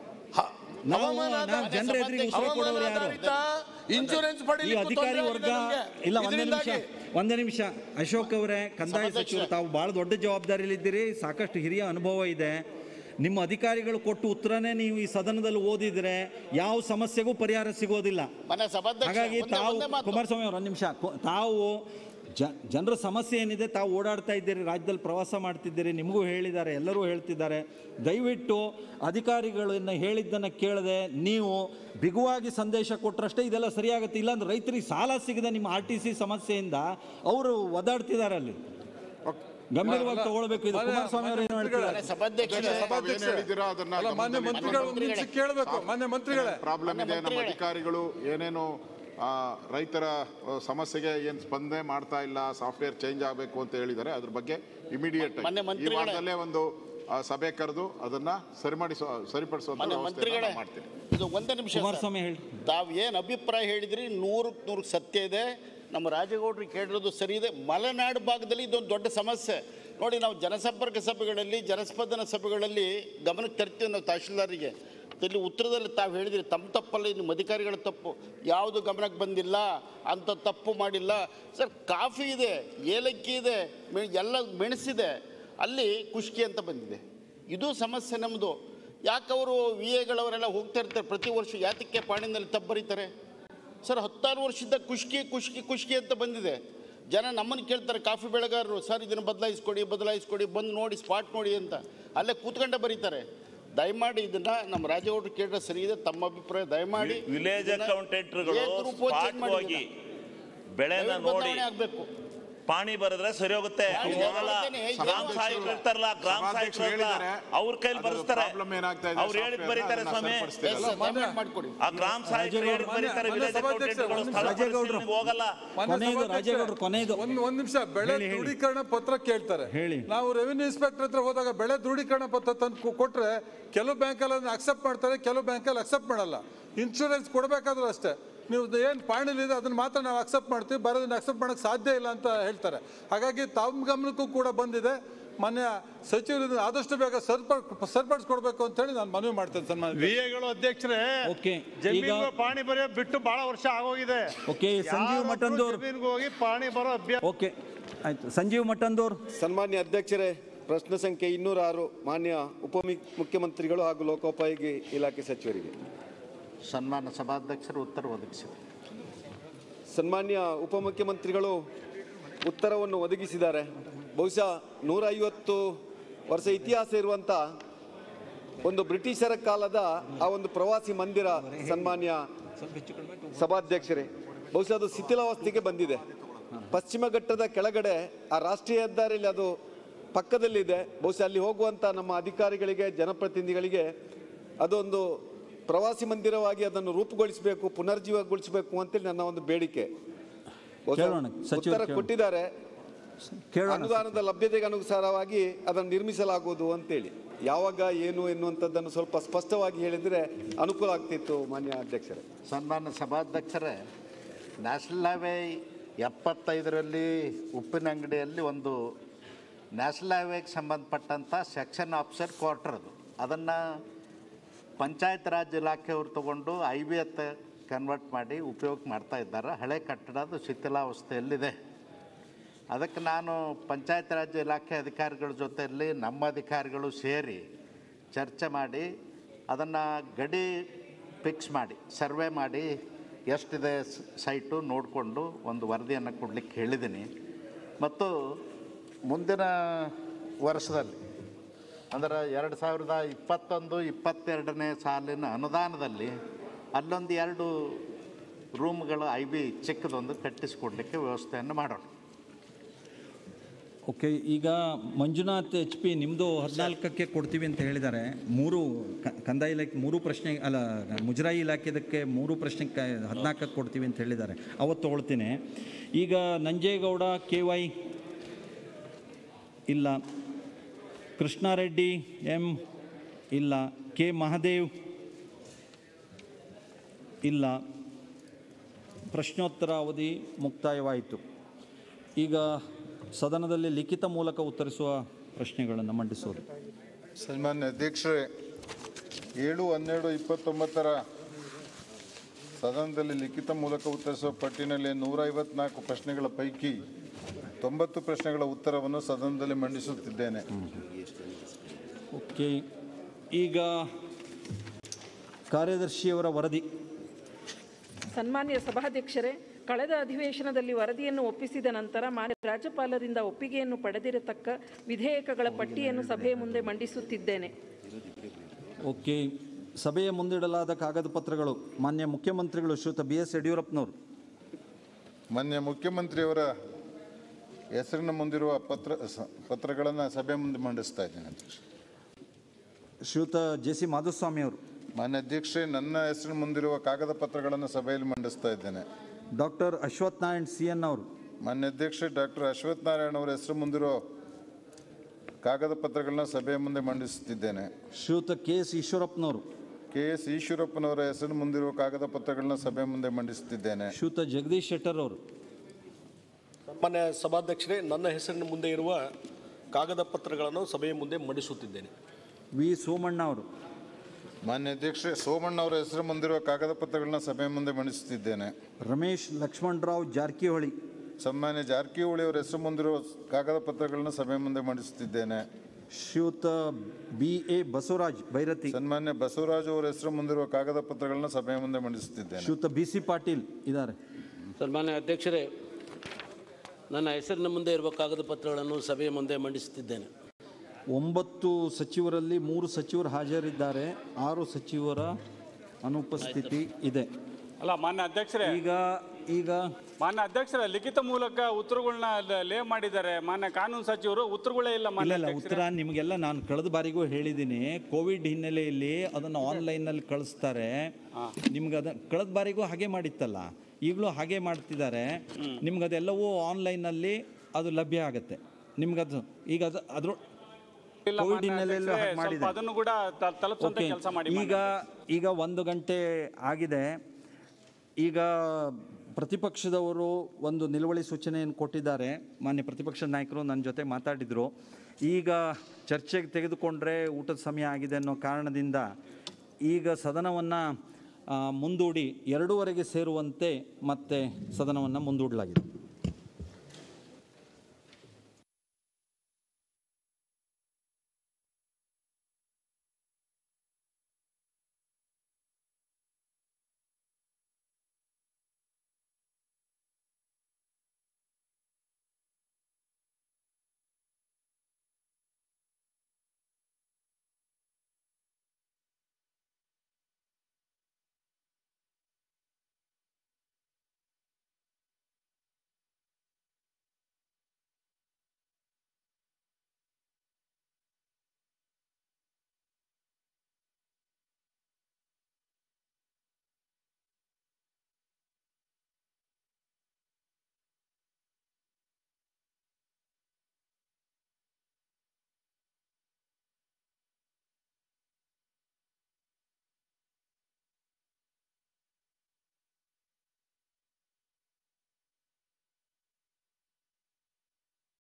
Speaker 2: ನಾವು ನಾವು ಜನರ ಎದುರಿಗೆ ಉತ್ತರ ಕೊಡೋರು ಯಾರು
Speaker 3: ಇನ್ಶೂರೆನ್ಸ್
Speaker 2: ಈ ಅಧಿಕಾರಿ ವರ್ಗ ಇಲ್ಲ ಒಂದೇ ನಿಮಿಷ ಒಂದೇ ನಿಮಿಷ ಅಶೋಕ್ ಅವರೇ ಕಂದಾಯ ಸಚಿವರು ತಾವು ಬಹಳ ದೊಡ್ಡ ಜವಾಬ್ದಾರಿಯಲ್ಲಿದ್ದೀರಿ ಸಾಕಷ್ಟು ಹಿರಿಯ ಅನುಭವ ಇದೆ ನಿಮ್ಮ ಅಧಿಕಾರಿಗಳು ಕೊಟ್ಟು ಉತ್ತರನೇ ನೀವು ಈ ಸದನದಲ್ಲಿ ಓದಿದ್ರೆ ಯಾವ ಸಮಸ್ಯೆಗೂ ಪರಿಹಾರ ಸಿಗೋದಿಲ್ಲ ಹಾಗಾಗಿ ತಾವು ಕುಮಾರಸ್ವಾಮಿ ಅವರು ಒಂದು ನಿಮಿಷ ಕು- ತಾವು ಜ ಜನರ ಸಮಸ್ಯೆ ಏನಿದೆ ತಾವು ಓಡಾಡ್ತಾ ಇದ್ದೀರಿ ರಾಜ್ಯದಲ್ಲಿ ಪ್ರವಾಸ ಮಾಡ್ತಿದ್ದೀರಿ ನಿಮಗೂ ಹೇಳಿದ್ದಾರೆ ಎಲ್ಲರೂ ಹೇಳ್ತಿದ್ದಾರೆ ದಯವಿಟ್ಟು ಅಧಿಕಾರಿಗಳನ್ನ ಹೇಳಿದ್ದನ್ನು ಕೇಳದೆ ನೀವು ಬಿಗುವಾಗಿ ಸಂದೇಶ ಕೊಟ್ಟರಷ್ಟೇ ಇದೆಲ್ಲ ಸರಿಯಾಗುತ್ತೆ ಇಲ್ಲಾಂದ್ರೆ ರೈತರಿಗೆ ಸಾಲ ಸಿಗದೆ ನಿಮ್ಮ ಆರ್ ಟಿ ಸಿ ಸಮಸ್ಯೆಯಿಂದ ಅವರು ಒದಾಡ್ತಿದ್ದಾರೆ ಅಲ್ಲಿ ಗಂಭೀರವಾಗಿ ತಗೊಳ್ಬೇಕು ಇದು ಕುಮಾರಸ್ವಾಮಿ ಅವರು ಏನು ಹೇಳ್ತಿದ್ದಾರೆ
Speaker 5: ತಾವೇನ್ ಹೇಳಿದ್ದೀರಾ ಅದನ್ನ
Speaker 13: ಅಲ್ಲ ಮಾನ್ಯ ಮಂತ್ರಿಗಳು ಒಂದು ನಿಮಿಷ ಕೇಳಬೇಕು ಮಾನ್ಯ ಮಂತ್ರಿಗಳೇ
Speaker 5: ಪ್ರಾಬ್ಲಮ್ ಇದೆ ನಮ್ಮ ಅಧಿಕಾರಿಗಳು ಏನೇನು ಆ, ರೈತರ ಆ, ಸಮಸ್ಯೆಗೆ ಏನು ಸ್ಪಂದನೆ ಮಾಡ್ತಾ ಇಲ್ಲ ಸಾಫ್ಟ್ವೇರ್ ಚೇಂಜ್ ಆಗಬೇಕು ಅಂತ ಹೇಳಿದ್ದಾರೆ ಅದ್ರ ಬಗ್ಗೆ ಇಮಿಡಿಯೇಟ್
Speaker 14: ಮಾನ್ಯ
Speaker 5: ಈ
Speaker 14: ಮಂತ್ರಿಗಳೇ.
Speaker 5: ವಾರದಲ್ಲೇ ಒಂದು ಆ, ಸಭೆ ಕರೆದು ಅದನ್ನ ಸರಿಮಾಡಿಸೋ ಸರಿಪಡಿಸುವಂತ
Speaker 14: ಮಾನ್ಯ
Speaker 5: ವ್ಯವಸ್ಥೆಯನ್ನ
Speaker 14: ಮಂತ್ರಿಗಳೇ
Speaker 5: ನಾವು ಮಾಡ್ತೀವಿ
Speaker 14: ಇದು ಒಂದೇ ನಿಮಿಷ ಸರ್.
Speaker 2: ಕುಮಾರಸ್ವಾಮಿ ಹೇಳಿ
Speaker 14: ತಾವು ಏನು ಅಭಿಪ್ರಾಯ ಹೇಳಿದ್ರಿ ನೂರಕ್ಕೆ ನೂರು ಸತ್ಯ ಇದೆ ನಮ್ಮ ರಾಜಗೌಡರು ಕೇಳಿರೋದು ಸರಿ ಇದೆ ಮಲೆನಾಡು ಭಾಗದಲ್ಲಿ ಇದೊಂದು ದೊಡ್ಡ ಸಮಸ್ಯೆ ನೋಡಿ ನಾವು ಜನಸಂಪರ್ಕ ಸಭೆಗಳಲ್ಲಿ ಜನಸ್ಪಂದನ ಸಭೆಗಳಲ್ಲಿ ಗಮನಕ್ಕೆ ತರ್ತೀವಿ ನಾವು ತಹಶೀಲ್ದಾರಿಗೆ ಇಲ್ಲಿ ಉತ್ತರದಲ್ಲಿ ತಾವು ಹೇಳಿದ್ರಿ ತಮ್ಮ ತಪ್ಪಲ್ಲ ನಿಮ್ಮ ಅಧಿಕಾರಿಗಳ ತಪ್ಪು ಯಾವುದು ಗಮನಕ್ಕೆ ಬಂದಿಲ್ಲ ಅಂತ ತಪ್ಪು ಮಾಡಿಲ್ಲ ಸರ್ ಕಾಫಿ ಇದೆ ಏಲಕ್ಕಿ ಇದೆ ಮೆ- ಎಲ್ಲ ಮೆಣಸಿದೆ ಅಲ್ಲಿ ಕುಷ್ಕಿ ಅಂತ ಬಂದಿದೆ ಇದು ಸಮಸ್ಯೆ ನಮ್ಮದು ಯಾಕೆ ಅವರು ವಿ ಎಗಳವರೆಲ್ಲ ಹೋಗ್ತಾ ಇರ್ತಾರೆ ಪ್ರತಿ ವರ್ಷ ಯಾತಕ್ಕೆ ಪಾಣಿನಲ್ಲಿ ತಬ್ಬರಿತಾರೆ ಸರ್ ಹತ್ತಾರು ವರ್ಷದಿಂದ ಕುಷ್ಕಿ ಕುಷ್ಕಿ ಕುಷ್ಕಿ ಅಂತ ಬಂದಿದೆ ಜನ ನಮ್ಮನ್ನು ಕೇಳ್ತಾರೆ ಕಾಫಿ ಬೆಳೆಗಾರರು ಸರ್ ಇದನ್ನು ಬದಲಾಯಿಸ್ಕೊಡಿ ಬದಲಾಯಿಸ್ಕೊಡಿ ಬಂದು ನೋಡಿ ಸ್ಪಾಟ್ ನೋಡಿ ಅಂತ ಅಲ್ಲೇ ಕೂತ್ಕೊಂಡೆ ಬರೀತಾರೆ ದಯಮಾಡಿ ಇದನ್ನ ನಮ್ಮ ರಾಜಗೌಡರು ಕೇಳಿದ್ರೆ ಸರಿ ಇದೆ ತಮ್ಮ ಅಭಿಪ್ರಾಯ ದಯಮಾಡಿ
Speaker 10: ವಿಲೇಜ್
Speaker 14: ಇದನ್ನ
Speaker 10: ಅಕೌಂಟೆಂಟ್ರುಗಳು
Speaker 14: ಏಕರೂಪವಾಗಿ
Speaker 10: ಸ್ಪಾಟ್
Speaker 14: ಮಾಡಿ
Speaker 10: ಹೋಗಿ
Speaker 14: ಇದನ್ನ.
Speaker 10: ಬೆಳೆನ
Speaker 14: ದಯವಿಟ್ಟು
Speaker 10: ನೋಡಿ
Speaker 14: ಬದಲಾವಣೆ ಆಗ್ಬೇಕು
Speaker 10: ಪಾಣಿ ಬರೆದ್ರೆ ಸರಿ ಹೋಗುತ್ತೆ
Speaker 14: ಪಾಣಿ
Speaker 10: ಹೋಗಲ್ಲ
Speaker 14: ಬರ್ತೇನೆ,
Speaker 10: ಗ್ರಾಮ
Speaker 14: ಏನು
Speaker 10: ಸಾಹಿತ್ಯ ಇರ್ತಾರಲ್ಲ ಗ್ರಾಮ
Speaker 5: ಸಭಾಧ್ಯಕ್ಷರು
Speaker 10: ಸಾಹಿತ್ಯ
Speaker 5: ಹೇಳಿದ್ದಾರೆ.
Speaker 10: ಅವ್ರ ಕೈಲಿ
Speaker 5: ಅದ್ರ
Speaker 10: ಬರೆಸ್ತಾರೆ
Speaker 5: problem ಏನಾಗ್ತಾ ಇದೆ
Speaker 10: ಅವ್ರು ಹೇಳಿದ್
Speaker 5: software
Speaker 10: ಬರೀತಾರೆ
Speaker 5: ಅದನ್ನ
Speaker 10: ಸ್ವಾಮಿ
Speaker 5: ಸರಿಪಡಿಸ್ತೀರಲ್ಲ?
Speaker 14: ಎಸ್ ಸರ್, ದಯಮಾಡಿ ಮಾಡ್ಕೊಡಿ
Speaker 10: ಆ ಗ್ರಾಮ ಸಾಹಿತ್ಯ ಹೇಳಿದ್ ಬರೀತಾರೆ
Speaker 13: ಮಾನ್ಯ
Speaker 10: ವಿಲೇಜ್
Speaker 13: ಸಭಾಧ್ಯಕ್ಷರು,
Speaker 10: ಅಕೌಂಟೆಂಟ್ಗಳು
Speaker 13: ಒಂದು
Speaker 10: ಸ್ಥಳ
Speaker 2: ರಾಜೇಗೌಡ್ರು.
Speaker 10: ಪರಿಶೀಲನೆಗೆ ಹೋಗಲ್ಲ
Speaker 13: ಮಾನ್ಯ
Speaker 2: ಕೊನೆಯದು
Speaker 13: ಸಭಾಧ್ಯಕ್ಷರೇ,
Speaker 2: ರಾಜೇಗೌಡರು ಕೊನೆಯದು
Speaker 13: ಒಂದು ಒಂದು ನಿಮಿಷ ಬೆಳೆ
Speaker 2: ಹೇಳಿ, ಹೇಳಿ.
Speaker 13: ದೃಢೀಕರಣ ಪತ್ರ ಕೇಳ್ತಾರೆ
Speaker 2: ಹೇಳಿ.
Speaker 13: ನಾವು ರೆವಿನ್ಯೂ ಇನ್ಸ್ಪೆಕ್ಟರ್ ಹತ್ರ ಹೋದಾಗ ಬೆಳೆ ದೃಢೀಕರಣ ಪತ್ರ ತಂದು ಕೊ- ಕೊಟ್ರೆ ಕೆಲವು ಬ್ಯಾಂಕಲ್ಲಿ ಅದನ್ನ ಅಕ್ಸೆಪ್ಟ್ ಮಾಡ್ತಾರೆ ಕೆಲವು ಬ್ಯಾಂಕಲ್ಲಿ ಅಕ್ಸೆಪ್ಟ್ ಮಾಡಲ್ಲ ಇನ್ಶೂರೆನ್ಸ್ ಕೊಡಬೇಕಾದ್ರೂ ಅಷ್ಟೇ ನೀವು ಏನು ಪಾಣಿಲಿದೆ ಅದನ್ನ ಮಾತ್ರ ನಾವು ಅಕ್ಸೆಪ್ಟ್ ಮಾಡ್ತೀವಿ ಬರೋದನ್ನ ಅಕ್ಸೆಪ್ಟ್ ಮಾಡೋಕ್ಕೆ ಸಾಧ್ಯ ಇಲ್ಲ ಅಂತ ಹೇಳ್ತಾರೆ ಹಾಗಾಗಿ ತಮ್ಮ ಗಮನಕ್ಕೂ ಕೂಡ ಬಂದಿದೆ ಮಾನ್ಯ ಸಚಿವರು ಇದನ್ನ ಆದಷ್ಟು ಬೇಗ ಸರಿಪಡ್ ಸರಿಪಡಿಸ್ಕೊಡ್ಬೇಕು ಅಂತ ಹೇಳಿ ನಾನು ಮನವಿ ಮಾಡ್ತೇನೆ ಸನ್ಮಾನ
Speaker 8: ವಿ ಎಗಳು ಅಧ್ಯಕ್ಷರೇ
Speaker 2: ಓಕೆ
Speaker 8: ಜಮೀನು
Speaker 2: ಈಗ
Speaker 8: ಪಾಣಿ ಬರೆಯೋ ಬಿಟ್ಟು ಬಹಳ ವರ್ಷ ಆಗೋಗಿದೆ
Speaker 2: ಓಕೆ ಸಂಜೀವ್
Speaker 8: ಯಾರೊಬ್ರು
Speaker 2: ಮಠಂದವ್ರು
Speaker 8: ಜಮೀನ್ಗೆ ಹೋಗಿ ಪಾಣಿ ಬರೋ ಅಭ್ಯಾಸ
Speaker 2: ಓಕೆ ಆಯ್ತು ಸಂಜೀವ್ ಮಠಂದೂರ್
Speaker 15: ಸನ್ಮಾನ್ಯ ಅಧ್ಯಕ್ಷರೇ ಪ್ರಶ್ನೆ ಸಂಖ್ಯೆ ಇನ್ನೂರ ಆರು ಮಾನ್ಯ ಉಪ ಮುಖ್ಯಮಂತ್ರಿಗಳು ಹಾಗೂ ಲೋಕೋಪಯೋಗಿ ಇಲಾಖೆ ಸಚಿವರಿಗೆ
Speaker 1: ಸನ್ಮಾನ ಸಭಾಧ್ಯಕ್ಷರು ಉತ್ತರ ಒದಗಿಸಿದರು
Speaker 15: ಸನ್ಮಾನ್ಯ ಉಪಮುಖ್ಯಮಂತ್ರಿಗಳು ಉತ್ತರವನ್ನು ಒದಗಿಸಿದ್ದಾರೆ ಬಹುಶಃ ನೂರ ಐವತ್ತು ವರ್ಷ ಇತಿಹಾಸ ಇರುವಂಥ ಒಂದು ಬ್ರಿಟಿಷರ ಕಾಲದ ಆ ಒಂದು ಪ್ರವಾಸಿ ಮಂದಿರ ಸನ್ಮಾನ್ಯ ಸಭಾಧ್ಯಕ್ಷರೇ ಬಹುಶಃ ಅದು ಶಿಥಿಲಾವಸ್ಥೆಗೆ ಬಂದಿದೆ ಪಶ್ಚಿಮ ಘಟ್ಟದ ಕೆಳಗಡೆ ಆ ರಾಷ್ಟ್ರೀಯ ಹೆದ್ದಾರಿಯಲ್ಲಿ ಅದು ಪಕ್ಕದಲ್ಲಿದೆ ಬಹುಶಃ ಅಲ್ಲಿ ಹೋಗುವಂಥ ನಮ್ಮ ಅಧಿಕಾರಿಗಳಿಗೆ ಜನಪ್ರತಿನಿಧಿಗಳಿಗೆ ಅದೊಂದು ಪ್ರವಾಸಿ ಮಂದಿರವಾಗಿ ಅದನ್ನು ರೂಪುಗೊಳಿಸಬೇಕು ಪುನರ್ಜೀವಗೊಳಿಸಬೇಕು ಅಂತೇಳಿ ನನ್ನ ಒಂದು ಬೇಡಿಕೆ ಬಹುಶಃ
Speaker 2: ಕೇಳೋಣ, ಸಚಿವರು
Speaker 15: ಉತ್ತರ
Speaker 2: ಕೇಳೋಣ.
Speaker 15: ಕೊಟ್ಟಿದ್ದಾರೆ
Speaker 2: ಕೇಳೋಣ
Speaker 15: ಅನುದಾನದ ಲಭ್ಯತೆಗೆ ಅನುಸಾರವಾಗಿ ಅದನ್ನು ನಿರ್ಮಿಸಲಾಗುವುದು ಅಂತೇಳಿ ಯಾವಾಗ ಏನು ಎನ್ನುವಂಥದ್ದನ್ನು ಸ್ವಲ್ಪ ಸ್ಪಷ್ಟವಾಗಿ ಹೇಳಿದರೆ ಅನುಕೂಲ ಆಗ್ತಿತ್ತು ಮಾನ್ಯ ಅಧ್ಯಕ್ಷರೇ
Speaker 1: ಸನ್ಮಾನ ಸಭಾಧ್ಯಕ್ಷರೇ ನ್ಯಾಷನಲ್ ಹೈವೇ ಎಪ್ಪತ್ತೈದರಲ್ಲಿ ಉಪ್ಪಿನ ಅಂಗಡಿಯಲ್ಲಿ ಒಂದು ನ್ಯಾಷನಲ್ ಹೈವೇಗೆ ಸಂಬಂಧಪಟ್ಟಂಥ ಸೆಕ್ಷನ್ ಆಫೀಸರ್ ಕ್ವಾರ್ಟರ್ ಅದು ಅದನ್ನು ಪಂಚಾಯತ್ ರಾಜ್ ಇಲಾಖೆಯವರು ತಗೊಂಡು ಐ ಬಿ ಎತ್ ಕನ್ವರ್ಟ್ ಮಾಡಿ ಉಪಯೋಗ ಮಾಡ್ತಾ ಇದ್ದಾರೆ ಹಳೆ ಕಟ್ಟಡ ಅದು ಶಿಥಿಲಾವಸ್ಥೆಯಲ್ಲಿದೆ ಅದಕ್ಕೆ ನಾನು ಪಂಚಾಯತ್ ರಾಜ್ ಇಲಾಖೆ ಅಧಿಕಾರಿಗಳ ಜೊತೆಯಲ್ಲಿ ನಮ್ಮ ಅಧಿಕಾರಿಗಳು ಸೇರಿ ಚರ್ಚೆ ಮಾಡಿ ಅದನ್ನು ಗಡಿ ಫಿಕ್ಸ್ ಮಾಡಿ ಸರ್ವೆ ಮಾಡಿ ಎಷ್ಟಿದೆ ಸ್- ಸೈಟು ನೋಡಿಕೊಂಡು ಒಂದು ವರದಿಯನ್ನು ಕೊಡಲಿಕ್ಕೆ ಹೇಳಿದ್ದೀನಿ ಮತ್ತು ಮುಂದಿನ ವರ್ಷದಲ್ಲಿ ಅಂದ್ರೆ ಎರಡು ಸಾವಿರದ ಇಪ್ಪತ್ತೊಂದು ಇಪ್ಪತ್ತೆರಡನೇ ಸಾಲಿನ ಅನುದಾನದಲ್ಲಿ ಅಲ್ಲೊಂದು ಎರಡು ರೂಮ್ಗಳು ಐ ಬಿ ಚಿಕ್ಕದೊಂದು ಕಟ್ಟಿಸಿಕೊಡ್ಲಿಕ್ಕೆ ವ್ಯವಸ್ಥೆಯನ್ನು ಮಾಡೋಣ
Speaker 2: ಓಕೆ ಈಗ ಮಂಜುನಾಥ್ ಎಚ್ ಪಿ ನಿಮ್ಮದು ಹದಿನಾಲ್ಕಕ್ಕೆ ಕೊಡ್ತೀವಿ ಅಂತ ಹೇಳಿದ್ದಾರೆ ಮೂರು ಕ- ಕಂದಾಯ ಇಲಾಖೆ ಮೂರು ಪ್ರಶ್ನೆ ಅಲ್ಲ ಮುಜರಾಯಿ ಇಲಾಖೆದಕ್ಕೆ ಮೂರು ಪ್ರಶ್ನೆ ಕ ಹದಿನಾಲ್ಕಕ್ಕೆ ಕೊಡ್ತೀವಿ ಅಂತ ಹೇಳಿದ್ದಾರೆ ಅವತ್ತು ತೊಗೊಳ್ತೀನಿ ಈಗ ನಂಜೇಗೌಡ ಕೆ ವೈ ಇಲ್ಲ ಕೃಷ್ಣಾರೆಡ್ಡಿ ಎಂ ಇಲ್ಲ ಕೆ ಮಹಾದೇವ್ ಇಲ್ಲ ಪ್ರಶ್ನೋತ್ತರ ಅವಧಿ ಮುಕ್ತಾಯವಾಯಿತು ಈಗ ಸದನದಲ್ಲಿ ಲಿಖಿತ ಮೂಲಕ ಉತ್ತರಿಸುವ ಪ್ರಶ್ನೆಗಳನ್ನು ಮಂಡಿಸೋದು
Speaker 5: ಸನ್ಮಾನ್ಯ ಅಧ್ಯಕ್ಷರೇ ಏಳು ಹನ್ನೆರಡು ಇಪ್ಪತ್ತೊಂಬತ್ತರ ಸದನದಲ್ಲಿ ಲಿಖಿತ ಮೂಲಕ ಉತ್ತರಿಸುವ ಪಟ್ಟಿನಲ್ಲಿ ನೂರ ಐವತ್ನಾಲ್ಕು ಪ್ರಶ್ನೆಗಳ ಪೈಕಿ ತೊಂಬತ್ತು ಪ್ರಶ್ನೆಗಳ ಉತ್ತರವನ್ನು ಸದನದಲ್ಲಿ ಮಂಡಿಸುತ್ತಿದ್ದೇನೆ
Speaker 2: ಓಕೆ ಈಗ ಕಾರ್ಯದರ್ಶಿಯವರ ವರದಿ
Speaker 16: ಸನ್ಮಾನ್ಯ ಸಭಾಧ್ಯಕ್ಷರೇ ಕಳೆದ ಅಧಿವೇಶನದಲ್ಲಿ ವರದಿಯನ್ನು ಒಪ್ಪಿಸಿದ ನಂತರ ಮಾನ್ಯ ರಾಜ್ಯಪಾಲರಿಂದ ಒಪ್ಪಿಗೆಯನ್ನು ಪಡೆದಿರತಕ್ಕ ವಿಧೇಯಕಗಳ ಪಟ್ಟಿಯನ್ನು ಸಭೆಯ ಮುಂದೆ ಮಂಡಿಸುತ್ತಿದ್ದೇನೆ
Speaker 2: ಓಕೆ ಸಭೆಯ ಮುಂದಿಡಲಾದ ಕಾಗದ ಪತ್ರಗಳು ಮಾನ್ಯ ಮುಖ್ಯಮಂತ್ರಿಗಳು ಶ್ರೀಯುತ ಬಿ ಎಸ್ ಯಡಿಯೂರಪ್ಪನವರು
Speaker 5: ಮಾನ್ಯ ಮುಖ್ಯಮಂತ್ರಿಯವರ ಹೆಸರಿನ ಮುಂದಿರುವ ಪತ್ರ ಸ- ಪತ್ರಗಳನ್ನು ಸಭೆ ಮುಂದೆ ಮಂಡಿಸ್ತಾ ಇದ್ದೇನೆ
Speaker 2: ಶ್ರೀಯುತ ಜೆ ಸಿ ಮಾಧುಸ್ವಾಮಿ ಅವರು
Speaker 5: ಮಾನ್ಯ ಅಧ್ಯಕ್ಷರೇ ನನ್ನ ಹೆಸರಿನ ಮುಂದಿರುವ ಕಾಗದ ಪತ್ರಗಳನ್ನು ಸಭೆಯಲ್ಲಿ ಮಂಡಿಸ್ತಾ ಇದ್ದೇನೆ
Speaker 2: doctor Ashwath Narayan C N ಅವರು
Speaker 5: ಮಾನ್ಯ ಅಧ್ಯಕ್ಷರೇ ಡಾಕ್ಟರ್ ಅಶ್ವಥ್ ನಾರಾಯಣ ಅವರ ಹೆಸರು ಮುಂದಿರೋ ಕಾಗದ ಪತ್ರಗಳನ್ನ ಸಭೆಯ ಮುಂದೆ ಮಂಡಿಸುತ್ತಿದ್ದೇನೆ
Speaker 2: ಶ್ರೀಯುತ ಕೆ ಎಸ್ ಈಶ್ವರಪ್ಪನವರು
Speaker 5: ಕೆ ಎಸ್ ಈಶ್ವರಪ್ಪನವರ ಹೆಸರು ಮುಂದಿರುವ ಕಾಗದ ಪತ್ರಗಳನ್ನ ಸಭೆ ಮುಂದೆ ಮಂಡಿಸುತ್ತಿದ್ದೇನೆ
Speaker 2: ಶ್ರೀಯುತ ಜಗದೀಶ್ ಶೆಟ್ಟರ್ ಅವರು
Speaker 17: ಮಾನ್ಯ ಸಭಾಧ್ಯಕ್ಷರೇ ನನ್ನ ಹೆಸರಿನ ಮುಂದೆ ಇರುವ ಕಾಗದ ಪತ್ರಗಳನ್ನು ಸಭೆಯ ಮುಂದೆ ಮಂಡಿಸುತ್ತಿದ್ದೇನೆ
Speaker 2: ವಿ ಸೋಮಣ್ಣ ಅವರು
Speaker 5: ಮಾನ್ಯ ಅಧ್ಯಕ್ಷರೇ ಸೋಮಣ್ಣ ಅವರ ಹೆಸರು ಮುಂದಿರುವ ಕಾಗದ ಪತ್ರಗಳನ್ನ ಸಭೆ ಮುಂದೆ ಮಂಡಿಸುತ್ತಿದ್ದೇನೆ
Speaker 2: ರಮೇಶ್ ಲಕ್ಷ್ಮಣರಾವ್ ಜಾರಕಿಹೊಳಿ
Speaker 5: ಸನ್ಮಾನ್ಯ ಜಾರಕಿಹೊಳಿ ಅವರ ಹೆಸರು ಮುಂದಿರುವ ಕಾಗದ ಪತ್ರಗಳನ್ನ ಸಭೆ ಮುಂದೆ ಮಂಡಿಸುತ್ತಿದ್ದೇನೆ
Speaker 2: ಶ್ರೀಯುತ ಬಿ ಎ ಬಸವರಾಜ್ ಬೈರತಿ
Speaker 5: ಸನ್ಮಾನ್ಯ ಬಸವರಾಜ್ ಅವರ ಹೆಸರು ಮುಂದಿರುವ ಕಾಗದ ಪತ್ರಗಳನ್ನ ಸಭೆಯ ಮುಂದೆ ಮಂಡಿಸುತ್ತಿದ್ದೇನೆ
Speaker 2: ಶ್ರೀಯುತ ಬಿ ಸಿ ಪಾಟೀಲ್ ಇದ್ದಾರೆ
Speaker 12: ಸನ್ಮಾನ್ಯ ಅಧ್ಯಕ್ಷರೇ ನನ್ನ ಹೆಸರಿನ ಮುಂದೆ ಇರುವ ಕಾಗದ ಪತ್ರಗಳನ್ನು ಸಭೆಯ ಮುಂದೆ ಮಂಡಿಸುತ್ತಿದ್ದೇನೆ
Speaker 2: ಒಂಬತ್ತು ಸಚಿವರಲ್ಲಿ ಮೂರು ಸಚಿವರು ಹಾಜರಿದ್ದಾರೆ ಆರು ಸಚಿವರ ಅನುಪಸ್ಥಿತಿ ಇದೆ
Speaker 6: ಅಲ್ಲ ಮಾನ್ಯ ಅಧ್ಯಕ್ಷರೇ
Speaker 2: ಈಗ ಈಗ
Speaker 6: ಮಾನ್ಯ ಅಧ್ಯಕ್ಷರೇ ಲಿಖಿತ ಮೂಲಕ ಉತ್ತರಗಳನ್ನ ಲೇ ಮಾಡಿದ್ದಾರೆ ಮಾನ್ಯ ಕಾನೂನು ಸಚಿವರು ಉತ್ತರಗಳೇ ಇಲ್ಲ
Speaker 2: ಇಲ್ಲ
Speaker 6: ಮಾನ್ಯ
Speaker 2: ಇಲ್ಲ
Speaker 6: ಅಧ್ಯಕ್ಷರೇ.
Speaker 2: ಉತ್ತರ ನಿಮಗೆಲ್ಲ ನಾನು ಕಳೆದ ಬಾರಿಗೂ ಹೇಳಿದ್ದೀನಿ ಕೋವಿಡ್ ಹಿನ್ನೆಲೆಯಲ್ಲಿ ಅದನ್ನು ಆನ್ಲೈನಲ್ಲಿ ಕಳಿಸ್ತಾರೆ ನಿಮ್ಗೆ ಅದ ಕಳೆದ ಬಾರಿಗೂ ಹಾಗೆ ಮಾಡಿತ್ತಲ್ಲ ಈಗಲೂ ಹಾಗೆ ಮಾಡ್ತಿದ್ದಾರೆ ನಿಮ್ಗೆ ಅದೆಲ್ಲವೂ ಆನ್ಲೈನಲ್ಲಿ ಅದು ಲಭ್ಯ ಆಗುತ್ತೆ ನಿಮ್ಗದು ಈಗ ಅದು ಅದ್ರ
Speaker 6: ಇಲ್ಲ
Speaker 2: ಕೋವಿಡ್
Speaker 6: ಮಾನ್ಯ
Speaker 2: ಹಿನ್ನೆಲೆಯಲ್ಲೂ
Speaker 6: ಅಧ್ಯಕ್ಷರೇ,
Speaker 2: ಹಾಗೆ
Speaker 6: ಸ್ವಲ್ಪ
Speaker 2: ಮಾಡಿದ್ದಾರೆ
Speaker 6: ಅದನ್ನು ಕೂಡ ತ- ತಲುಪಿಸುವಂತ
Speaker 2: ಓಕೆ.
Speaker 6: ಕೆಲಸ ಮಾಡಿ
Speaker 2: ಈಗ ಈಗ ಒಂದು ಗಂಟೆ ಆಗಿದೆ ಈಗ ಪ್ರತಿಪಕ್ಷದವರು ಒಂದು ನಿಲುವಳಿ ಸೂಚನೆಯನ್ನು ಕೊಟ್ಟಿದ್ದಾರೆ ಮಾನ್ಯ ಪ್ರತಿಪಕ್ಷ ನಾಯಕರು ನನ್ನ ಜೊತೆ ಮಾತಾಡಿದರು ಈಗ ಚರ್ಚೆಗೆ ತೆಗೆದುಕೊಂಡ್ರೆ ಊಟದ ಸಮಯ ಆಗಿದೆ ಅನ್ನೋ ಕಾರಣದಿಂದ ಈಗ ಸದನವನ್ನು ಮುಂದೂಡಿ ಎರಡೂವರೆಗೆ ಸೇರುವಂತೆ ಮತ್ತೆ ಸದನವನ್ನು ಮುಂದೂಡಲಾಗಿದೆ